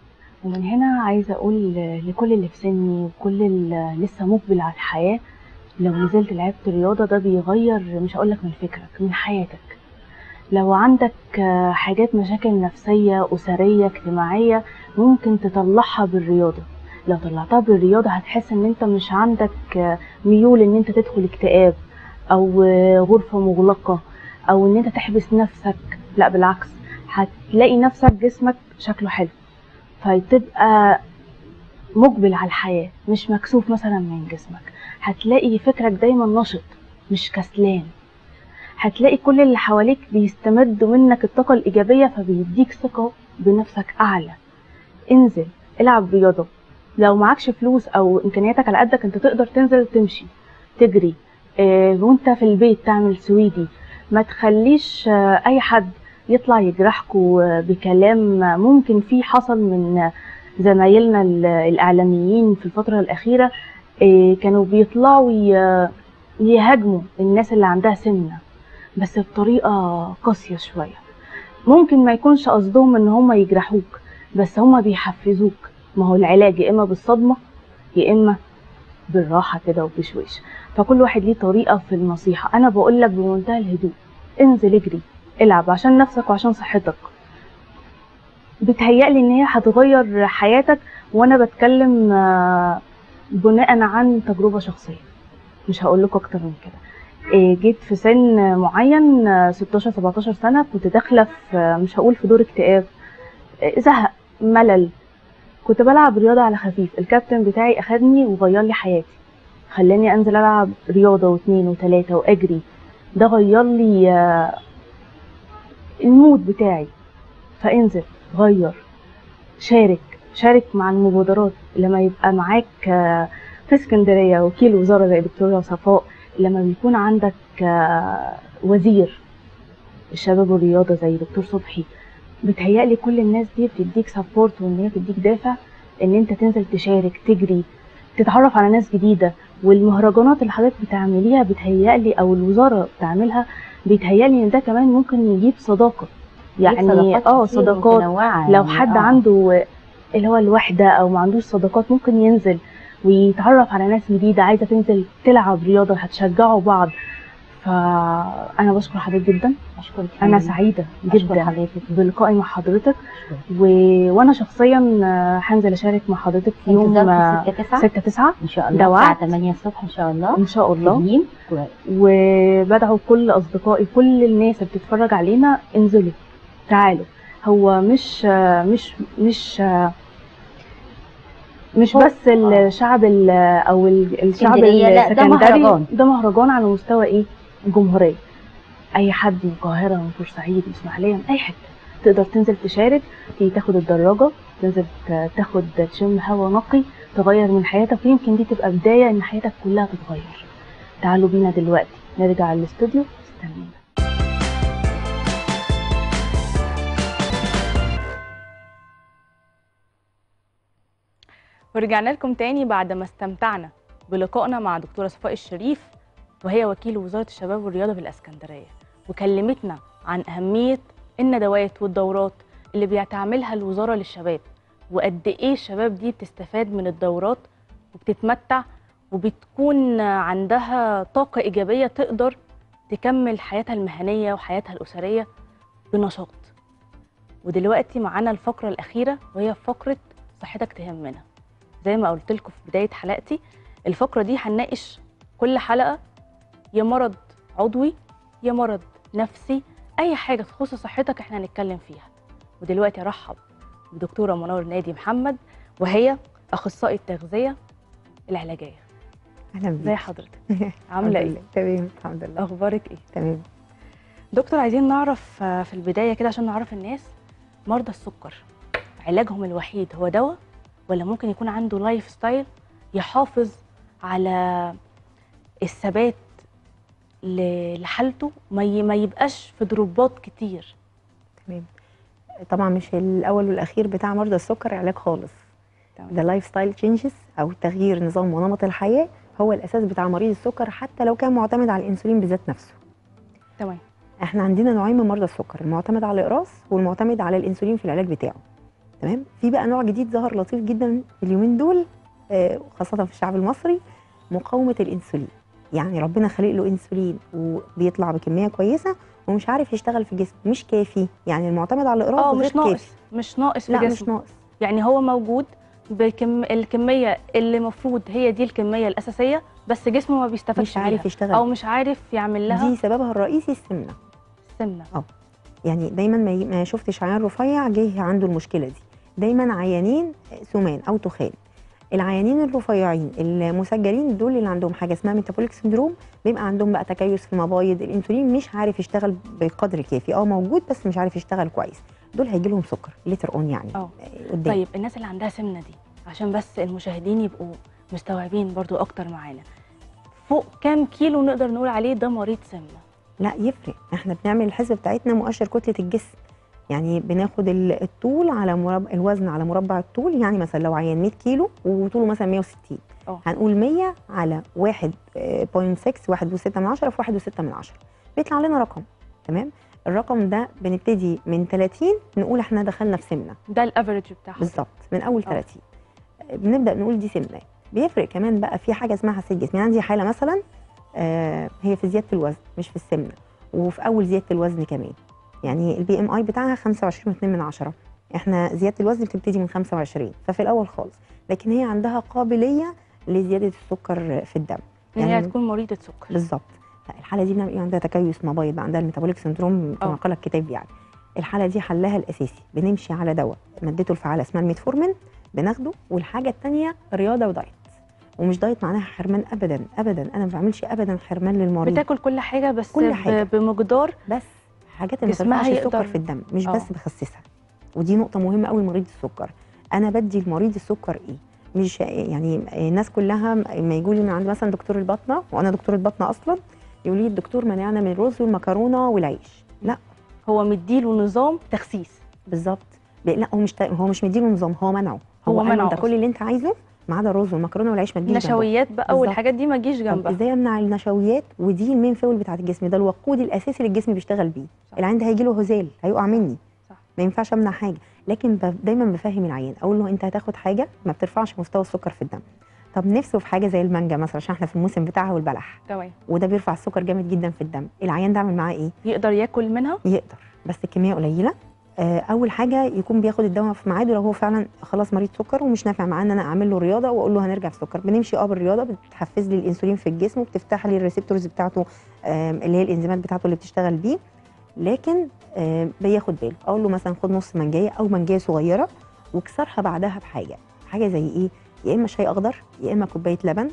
ومن هنا عايزة أقول لكل اللي في سني وكل اللي لسه مقبل على الحياة لو نزلت لعبت رياضة ده بيغير مش هقولك من فكرك من حياتك لو عندك آه، حاجات مشاكل نفسية أسرية اجتماعية ممكن تطلعها بالرياضة لو طلعتها بالرياضة هتحس ان انت مش عندك آه، ميول ان انت تدخل اكتئاب او آه، غرفة مغلقة او ان انت تحبس نفسك لا بالعكس هتلاقي نفسك جسمك شكله حلو فتبقى مقبل على الحياة مش مكسوف مثلا من جسمك هتلاقي فكرك دايما نشط مش كسلان هتلاقي كل اللي حواليك بيستمدوا منك الطاقة الإيجابية فبيديك ثقة بنفسك أعلى انزل العب رياضة لو معكش فلوس أو إمكانياتك على قدك أنت تقدر تنزل تمشي تجري آه، وانت في البيت تعمل سويدي ما تخليش آه، أي حد يطلع يجرحكوا آه، بكلام آه، ممكن فيه حصل من آه، زمايلنا ال- الإعلاميين في الفترة الأخيرة آه، كانوا بيطلعوا ي- يهاجموا الناس اللي عندها سمنة بس بطريقة قاسية شوية ممكن ما يكونش قصدهم ان هم يجرحوك بس هم بيحفزوك ما هو العلاج يا اما بالصدمة يا اما بالراحة كده وبشويش فكل واحد ليه طريقة في النصيحة انا بقول لك بمنتهى الهدوء انزل اجري العب عشان نفسك وعشان صحتك بتهيألي ان هي هتغير حياتك وانا بتكلم آه، بناء عن تجربة شخصية مش هقول لكم اكتر من كده إيه، جيت في سن معين آه، 16 17 سنه كنت داخله في آه، مش هقول في دور اكتئاب آه، زهق ملل كنت بلعب رياضه على خفيف الكابتن بتاعي اخدني وغير لي حياتي خلاني انزل العب رياضه واثنين وثلاثه واجري ده غير لي آه، المود بتاعي فانزل غير شارك شارك مع المبادرات لما يبقى معاك آه، في اسكندريه وكيل وزاره زي دكتوره صفاء لما بيكون عندك آه، وزير الشباب والرياضه زي دكتور صبحي بتهيألي كل الناس دي بتديك سبورت وان هي بتديك دافع ان انت تنزل تشارك تجري تتعرف على ناس جديده والمهرجانات اللي حضرتك بتعمليها بتهيألي او الوزاره بتعملها بيتهيألي ان ده كمان ممكن يجيب صداقه يعني اه صداقات لو حد عنده اللي هو الوحدة أو ما عندوش صداقات ممكن ينزل ويتعرف على ناس جديدة عايزة تنزل تلعب رياضة هتشجعوا بعض فأنا بشكر حضرتك جدا اشكرك أنا سعيدة أشكر جدا حضرتك بلقائي مع حضرتك و... وأنا شخصيا آه، هنزل أشارك مع حضرتك في يوم يوم 6 9 6 9 ان شاء ده الله وعد. الساعه 8 الصبح ان شاء الله إن شاء الله تدريب و- وبدعو كل اصدقائي كل الناس اللي بتتفرج علينا انزلوا تعالوا هو مش مش مش مش هو- بس الشعب ال- او ال- الشعب اسكندرية، لا، ده السكندري مهرجان. ده مهرجان على مستوى ايه الجمهوريه اي حد من القاهره من بورسعيد من اسماعيليه من اي حته تقدر تنزل تشارك تيجي تاخد الدراجه تنزل ت- تاخد تشم هوا نقي تغير من حياتك ويمكن دي تبقى بدايه ان حياتك كلها تتغير تعالوا بينا دلوقتي نرجع الاستوديو استنونا ورجعنا لكم تاني بعد ما استمتعنا بلقائنا مع دكتورة صفاء الشريف وهي وكيل وزارة الشباب والرياضة بالإسكندرية وكلمتنا عن أهمية الندوات والدورات اللي بتعملها الوزارة للشباب وقد إيه الشباب دي بتستفاد من الدورات وبتتمتع وبتكون عندها طاقة إيجابية تقدر تكمل حياتها المهنية وحياتها الأسرية بنشاط ودلوقتي معانا الفقرة الأخيرة وهي فقرة صحتك تهمنا زي ما قلت لكم في بداية حلقتي الفقرة دي هنناقش كل حلقة يا مرض عضوي يا مرض نفسي أي حاجة تخص صحتك احنا هنتكلم فيها ودلوقتي أرحب بدكتورة منور نادي محمد وهي أخصائي التغذية العلاجية اهلا ازي بيك حضرتك عاملة الحمد ايه؟ لله. تمام الحمد لله أخبارك ايه؟ تمام دكتور عايزين نعرف آه، في البداية كده عشان نعرف الناس مرضى السكر علاجهم الوحيد هو دواء ولا ممكن يكون عنده لايف ستايل يحافظ على الثبات ل- لحالته ما ي- ما يبقاش في ضربات كتير تمام طبعا مش الاول والاخير بتاع مرضى السكر علاج خالص تمام. ده لايف ستايل تشينجز او تغيير نظام ونمط الحياه هو الاساس بتاع مريض السكر حتى لو كان معتمد على الانسولين بذات نفسه تمام احنا عندنا نوعين من مرضى السكر المعتمد على الاقراص والمعتمد على الانسولين في العلاج بتاعه تمام في بقى نوع جديد ظهر لطيف جدا اليومين دول آه، خاصه في الشعب المصري مقاومه الانسولين يعني ربنا خلق له انسولين وبيطلع بكميه كويسه ومش عارف يشتغل في الجسم مش كافي يعني المعتمد على الاقراص اه غير مش ناقص كافي مش ناقص في لا جسمه مش ناقص يعني هو موجود بكم الكميه اللي المفروض هي دي الكميه الاساسيه بس جسمه ما بيستفادش مش عارف بيها. يشتغل او مش عارف يعمل لها دي سببها الرئيسي السمنه سمنه يعني دايما ما, ي- ما شفتش عيان رفيع جه عنده المشكله دي دايما عيانين سمان او تخان العيانين الرفيعين المسجلين دول اللي عندهم حاجه اسمها ميتابوليك سندروم بيبقى عندهم بقى تكيس في المبايض الانسولين مش عارف يشتغل بقدر كافي اه موجود بس مش عارف يشتغل كويس دول هيجي لهم سكر ليتر اون يعني اه قدام طيب الناس اللي عندها سمنه دي عشان بس المشاهدين يبقوا مستوعبين برضو اكتر معانا فوق كام كيلو نقدر نقول عليه ده مريض سمنه لا يفرق احنا بنعمل الحسبه بتاعتنا مؤشر كتله الجسم يعني بناخد ال- الطول على مربع الوزن على مربع الطول يعني مثلا لو عيان 100 كيلو وطوله مثلا 160 اه. هنقول 100 على 1.6 1.6 من 10 في 1.6 من 10 بيطلع لنا رقم تمام الرقم ده بنبتدي من 30 نقول احنا دخلنا في سمنه ده الافريج بتاعها بالظبط من اول اه. 30 بنبدا نقول دي سمنه بيفرق كمان بقى في حاجه اسمها حساسيه جسم يعني عندي حاله مثلا آه هي في زياده الوزن مش في السمنه وفي اول زياده الوزن كمان يعني البي ام اي بتاعها 25.2 من عشرة احنا زياده الوزن بتبتدي من 25 ففي الاول خالص لكن هي عندها قابليه لزياده السكر في الدم ان هي يعني- تكون مريضه سكر بالظبط الحاله دي بنعمل ايه عندها تكيس مبايض عندها الميتابوليك سندروم كما اه. قال الكتاب يعني الحاله دي حلها الاساسي بنمشي على دواء مادته الفعاله اسمها الميتفورمين بناخده والحاجه الثانيه رياضه ودايت ومش دايت معناها حرمان ابدا ابدا انا ما بعملش ابدا حرمان للمريض بتاكل كل حاجه بس كل ب- حاجة. بمقدار بس حاجات اللي ما جسمها ترفعش يقدر- السكر في الدم مش اه. بس بخسسها ودي نقطه مهمه قوي لمريض السكر انا بدي المريض السكر ايه مش يعني الناس كلها ما يجوا لي من عند مثلا دكتور البطنه وانا دكتوره بطنه اصلا يقول لي الدكتور منعنا من الرز والمكرونه والعيش لا هو مديله نظام تخسيس بالظبط ب- لا هو مش تا- هو مش مديله نظام هو منعه هو قال له منعه انت أصلاً. كل اللي انت عايزه ما عدا الرز والمكرونه والعيش ما تجيش جنبه. نشويات بقى بالظبط. والحاجات دي ما تجيش طب جنبها ازاي امنع النشويات ودي المين فيول بتاعت الجسم ده الوقود الاساسي اللي الجسم بيشتغل بيه صح. العين ده هيجي له هزال هيقع مني صح. ما ينفعش امنع حاجه لكن ب... دايما بفهم العيان اقول له انت هتاخد حاجه ما بترفعش مستوى السكر في الدم طب نفسه في حاجه زي المانجا مثلا عشان احنا في الموسم بتاعها والبلح تمام وده بيرفع السكر جامد جدا في الدم العيان ده اعمل معاه ايه يقدر ياكل منها يقدر بس الكميه قليله آه، اول حاجه يكون بياخد الدواء في ميعاده لو هو فعلا خلاص مريض سكر ومش نافع معاه ان انا اعمل له رياضه واقول له هنرجع في السكر بنمشي اه بالرياضه بتحفز لي الانسولين في الجسم وبتفتح لي الريسبتورز بتاعته آم، اللي هي الانزيمات بتاعته اللي بتشتغل بيه لكن آم، بياخد باله اقول له مثلا خد نص منجايه او منجايه صغيره واكسرها بعدها بحاجه حاجه زي ايه يا اما شاي اخضر يا اما كوبايه لبن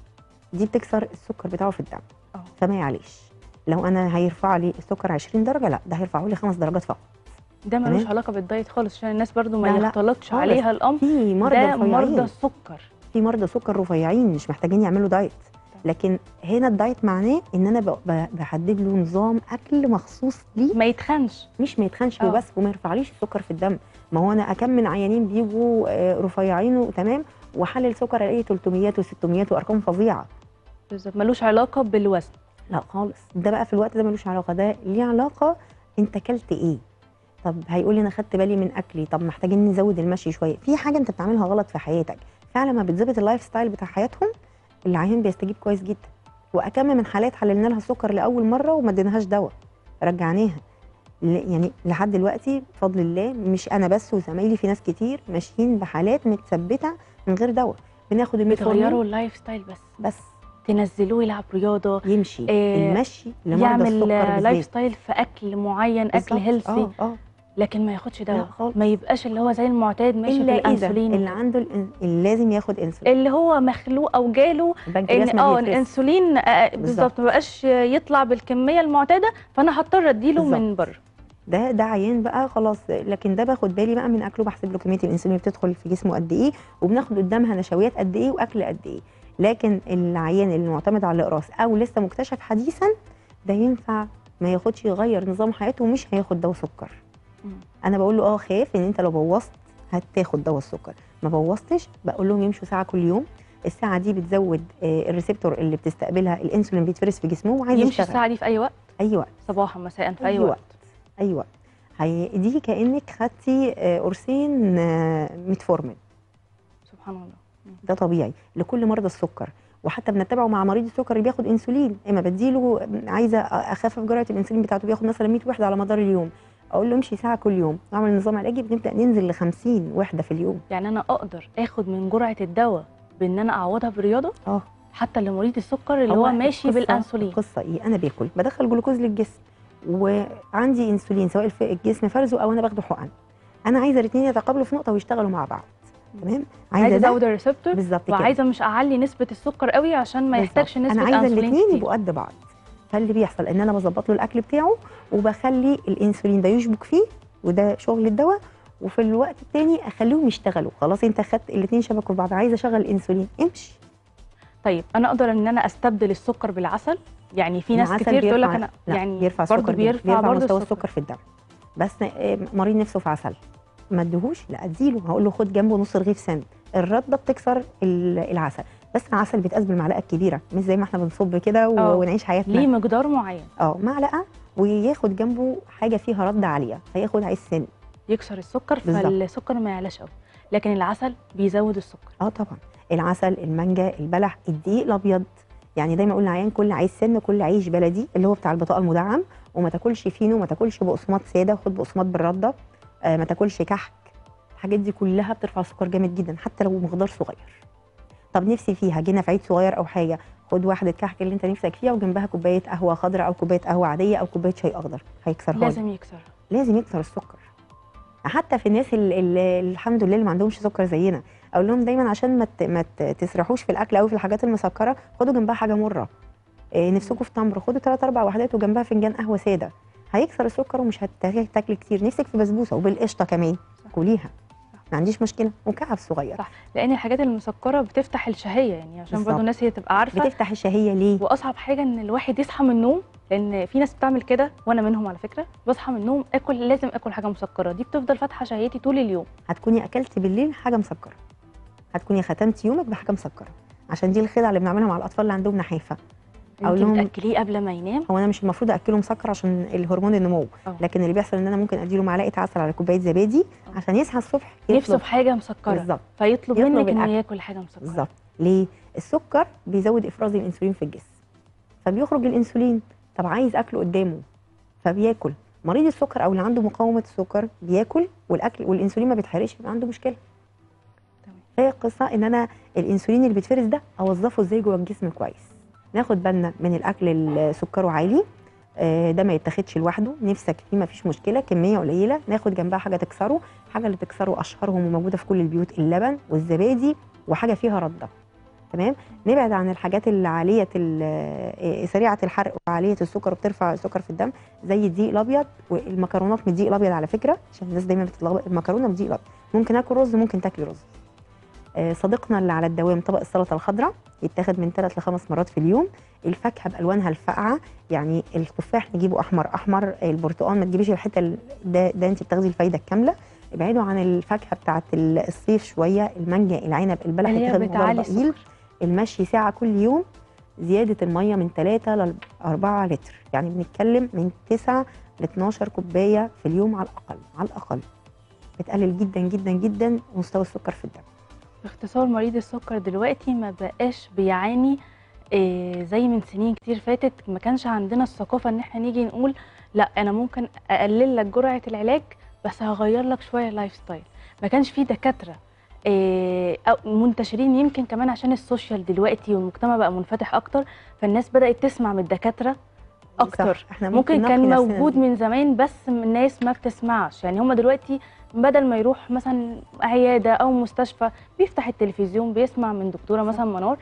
دي بتكسر السكر بتاعه في الدم اه. فما يعليش لو انا هيرفع لي السكر 20 درجه لا ده هيرفعه لي خمس درجات فقط ده ملوش تمام. علاقه بالدايت خالص عشان الناس برضو ما لا، لا، يختلطش خالص. عليها الامر في مرضى ده رفيعين مرضى السكر في مرضى سكر رفيعين مش محتاجين يعملوا دايت لكن هنا الدايت معناه ان انا ب- ب- بحدد له نظام اكل مخصوص ليه ما يتخنش مش ما يتخنش اه. وبس وما يرفعليش السكر في الدم ما هو انا اكم من عيانين بيجوا آه، رفيعين وتمام واحلل سكر الاقي 300 و600 وارقام فظيعه بالظبط ملوش علاقه بالوزن لا خالص ده بقى في الوقت ده ملوش علاقه ده ليه علاقه انت اكلت ايه طب هيقول لي انا خدت بالي من اكلي طب محتاجين نزود المشي شويه في حاجه انت بتعملها غلط في حياتك فعلا ما بتظبط اللايف ستايل بتاع حياتهم العيان بيستجيب كويس جدا واكم من حالات حللنا لها السكر لاول مره وما اديناهاش دواء رجعناها ل- يعني لحد دلوقتي بفضل الله مش انا بس وزمايلي في ناس كتير ماشيين بحالات متثبته من غير دواء بناخد الميتفورمين بتغيروا اللايف ستايل بس بس تنزلوه يلعب رياضه يمشي آه، المشي لمرضى يعمل السكر لايف بالذات ستايل في اكل معين اكل بالظبط. هيلثي اه اه لكن ما ياخدش لا دواء خالص. ما يبقاش اللي هو زي المعتاد ماشي الا اذا بالانسولين اللي عنده الإن- اللي لازم ياخد انسولين اللي هو مخلوق او جاله البنكرياس ان ما اه بيفرزش. الانسولين آه، بالظبط ما بقاش يطلع بالكميه المعتاده فانا هضطر اديله من بالظبط. بره ده ده عيان بقى خلاص لكن ده باخد بالي بقى من اكله بحسب له كميه الانسولين اللي بتدخل في جسمه قد ايه وبناخد قدامها نشويات قد ايه واكل قد ايه لكن العيان اللي معتمد على الاقراص او لسه مكتشف حديثا ده ينفع ما ياخدش يغير نظام حياته ومش هياخد دواء سكر مم. انا بقول له اه خاف ان انت لو بوظت هتاخد دواء السكر ما بوظتش بقول لهم يمشوا ساعه كل يوم الساعه دي بتزود آه، الريسبتور اللي بتستقبلها الانسولين بيتفرز في جسمه وعايز يمشي يشتغل الساعه دي في اي وقت اي وقت صباحا مساء في اي أي وقت وقت. اي وقت هي دي كانك خدتي آه، قرصين آه، ميتفورمين سبحان الله ده طبيعي لكل مرضى السكر وحتى بنتبعه مع مريض السكر اللي بياخد انسولين اما بديله عايزه اخفف جرعه الانسولين بتاعته بياخد مثلا 100 وحده على مدار اليوم اقول له امشي ساعه كل يوم اعمل نظام علاجي بنبدا ننزل ل 50 وحده في اليوم يعني انا اقدر اخد من جرعه الدواء بان انا اعوضها برياضه اه حتى لمريض السكر اللي هو, ماشي القصة- بالانسولين القصه ايه انا باكل بدخل جلوكوز للجسم وعندي انسولين سواء في الجسم فرزه او انا باخده حقن انا عايزه الاثنين يتقابلوا في نقطه ويشتغلوا مع بعض تمام عايزه ده ازود الريسبتور بالظبط كده وعايزه مش اعلي نسبه السكر قوي عشان ما بالظبط. يحتاجش نسبه انا عايزه انسولين الاثنين كتير يبقوا قد بعض فاللي بيحصل ان انا بظبط له الاكل بتاعه وبخلي الانسولين ده يشبك فيه وده شغل الدواء وفي الوقت التاني اخليهم يشتغلوا خلاص انت خدت الاثنين شبكوا في بعض عايزه اشغل الانسولين امشي طيب انا اقدر ان انا استبدل السكر بالعسل يعني في ناس العسل كتير تقول لك بيرفع- انا لا يعني بيرفع برضه السكر جدا. بيرفع, بيرفع برضه مستوى السكر السكر في الدم بس آه، مريض نفسه في عسل ما اديهوش لا اديله هقول له خد جنبه نص رغيف سمن الرده بتكسر ال- العسل بس العسل بيتقاس بالمعلقه الكبيره مش زي ما احنا بنصب كده و- آه. ونعيش حياتنا ليه مقدار معين اه معلقه وياخد جنبه حاجه فيها رد عاليه هياخد عيش سن يكسر السكر بالظبط. فالسكر ما يعلاش قوي لكن العسل بيزود السكر اه طبعا العسل المانجا البلح الدقيق الابيض يعني دايما اقول للعيان كل عيش سن كل عيش بلدي اللي هو بتاع البطاقه المدعم وما تاكلش فينو ما تاكلش بقسماط ساده خد بقسماط بالرده آه ما تاكلش كحك الحاجات دي كلها بترفع السكر جامد جدا حتى لو مقدار صغير طب نفسي فيها جينا في عيد صغير او حاجه خد واحده كحك اللي انت نفسك فيها وجنبها كوبايه قهوه خضراء او كوبايه قهوه عاديه او كوبايه شاي اخضر هيكسرها لك. لازم يكسر لازم يكسر السكر حتى في الناس اللي الحمد لله اللي ما عندهمش سكر زينا اقول لهم دايما عشان ما ت- ما ت- تسرحوش في الاكل او في الحاجات المسكره خدوا جنبها حاجه مره إيه نفسكم في تمر خدوا ثلاث اربع وحدات وجنبها فنجان قهوه ساده هيكسر السكر ومش هتاكلي كتير نفسك في بسبوسه وبالقشطه كمان كليها ما عنديش مشكله مكعب صغير صح. لان الحاجات المسكره بتفتح الشهيه يعني عشان بالظبط. برضه الناس هي تبقى عارفه بتفتح الشهيه ليه واصعب حاجه ان الواحد يصحى من النوم لان في ناس بتعمل كده وانا منهم على فكره بصحى من النوم اكل لازم اكل حاجه مسكره دي بتفضل فاتحه شهيتي طول اليوم هتكوني اكلتي بالليل حاجه مسكره هتكوني ختمتي يومك بحاجه مسكره عشان دي الخدعه اللي بنعملها مع الاطفال اللي عندهم نحافه أقول انت لهم- بتاكليه قبل ما ينام هو انا مش المفروض اكله مسكر عشان الهرمون النمو أه. لكن اللي بيحصل ان انا ممكن اديله معلقه عسل على كوبايه زبادي أه. عشان يصحى الصبح نفسه يطلب في حاجه مسكره بالظبط فيطلب يطلب منك انه الأكل. ياكل حاجه مسكره بالظبط ليه السكر بيزود افراز الانسولين في الجسم فبيخرج الانسولين طب عايز اكله قدامه فبياكل مريض السكر او اللي عنده مقاومه السكر بياكل والاكل والانسولين ما بيتحرقش يبقى عنده مشكله تمام. فهي القصه ان انا الانسولين اللي بيتفرز ده اوظفه ازاي جوه الجسم كويس ناخد بالنا من الاكل اللي سكره عالي آه، ده ما يتاخدش لوحده نفسك فيه ما فيش مشكله كميه قليله ناخد جنبها حاجه تكسره حاجه اللي تكسره اشهرهم وموجوده في كل البيوت اللبن والزبادي وحاجه فيها رده تمام نبعد عن الحاجات اللي عاليه ال- آه، سريعه الحرق وعاليه السكر وبترفع السكر في الدم زي الدقيق الابيض والمكرونات من الدقيق الابيض على فكره عشان الناس دايما بتتلخبط المكرونه من الدقيق الابيض ممكن اكل رز ممكن تاكلي رز آه، صديقنا اللي على الدوام طبق السلطه الخضراء يتاخد من ثلاث لخمس مرات في اليوم الفاكهه بالوانها الفاقعه يعني التفاح نجيبه احمر احمر البرتقال ما تجيبيش الحته ال- ده, ده انت بتاخدي الفايده الكامله ابعدوا عن الفاكهه بتاعه الصيف شويه المانجا العنب البلح اللي هي يتاخد مقدار بتعلي ضئيل السكر المشي ساعه كل يوم زياده الميه من 3 ل 4 لتر يعني بنتكلم من 9 ل 12 كوبايه في اليوم على الاقل على الاقل بتقلل جدا جدا جدا مستوى السكر في الدم باختصار مريض السكر دلوقتي ما بقاش بيعاني إيه زي من سنين كتير فاتت ما كانش عندنا الثقافه ان احنا نيجي نقول لا انا ممكن اقلل لك جرعه العلاج بس هغير لك شويه اللايف ستايل ما كانش في دكاتره إيه أو منتشرين يمكن كمان عشان السوشيال دلوقتي والمجتمع بقى منفتح اكتر فالناس بدات تسمع من الدكاتره اكتر صح. احنا ممكن نقي كان نفسنا موجود دي. من زمان بس الناس ما بتسمعش يعني هم دلوقتي بدل ما يروح مثلا عياده او مستشفى بيفتح التلفزيون بيسمع من دكتوره مثلا منار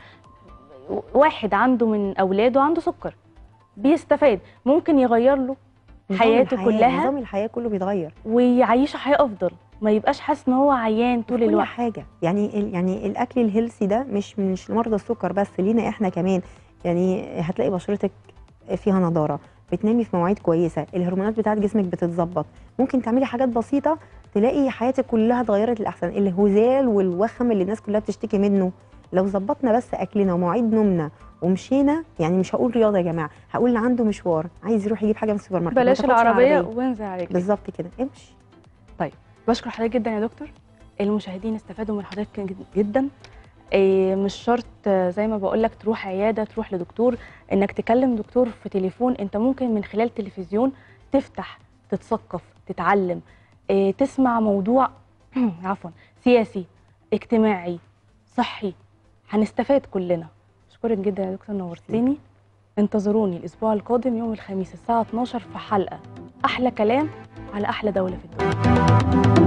واحد عنده من اولاده عنده سكر بيستفاد ممكن يغير له نظام حياته الحياة- كلها نظام الحياه كله بيتغير ويعيشه حياه افضل ما يبقاش حاسس ان هو عيان طول كل الوقت حاجه يعني ال- يعني الاكل الهيلثي ده مش مش لمرضى السكر بس لينا احنا كمان يعني هتلاقي بشرتك فيها نضاره بتنامي في مواعيد كويسه الهرمونات بتاعت جسمك بتتظبط ممكن تعملي حاجات بسيطه تلاقي حياتك كلها اتغيرت للاحسن الهزال والوخم اللي الناس كلها بتشتكي منه لو ظبطنا بس اكلنا ومواعيد نومنا ومشينا يعني مش هقول رياضه يا جماعه هقول اللي عنده مشوار عايز يروح يجيب حاجه من السوبر ماركت ما بلاش تاخدش العربيه وانزل على رجلك بالظبط كده امشي بشكر حضرتك جدا يا دكتور المشاهدين استفادوا من حضرتك جد- جدا إيه مش شرط آه، زي ما بقول لك تروح عياده تروح لدكتور انك تكلم دكتور في تليفون انت ممكن من خلال تلفزيون تفتح تتثقف تتعلم إيه تسمع موضوع عفوا سياسي اجتماعي صحي هنستفاد كلنا اشكرك جدا يا دكتور نورتيني انتظروني الاسبوع القادم يوم الخميس الساعه 12 في حلقه احلى كلام على احلى دوله في الدنيا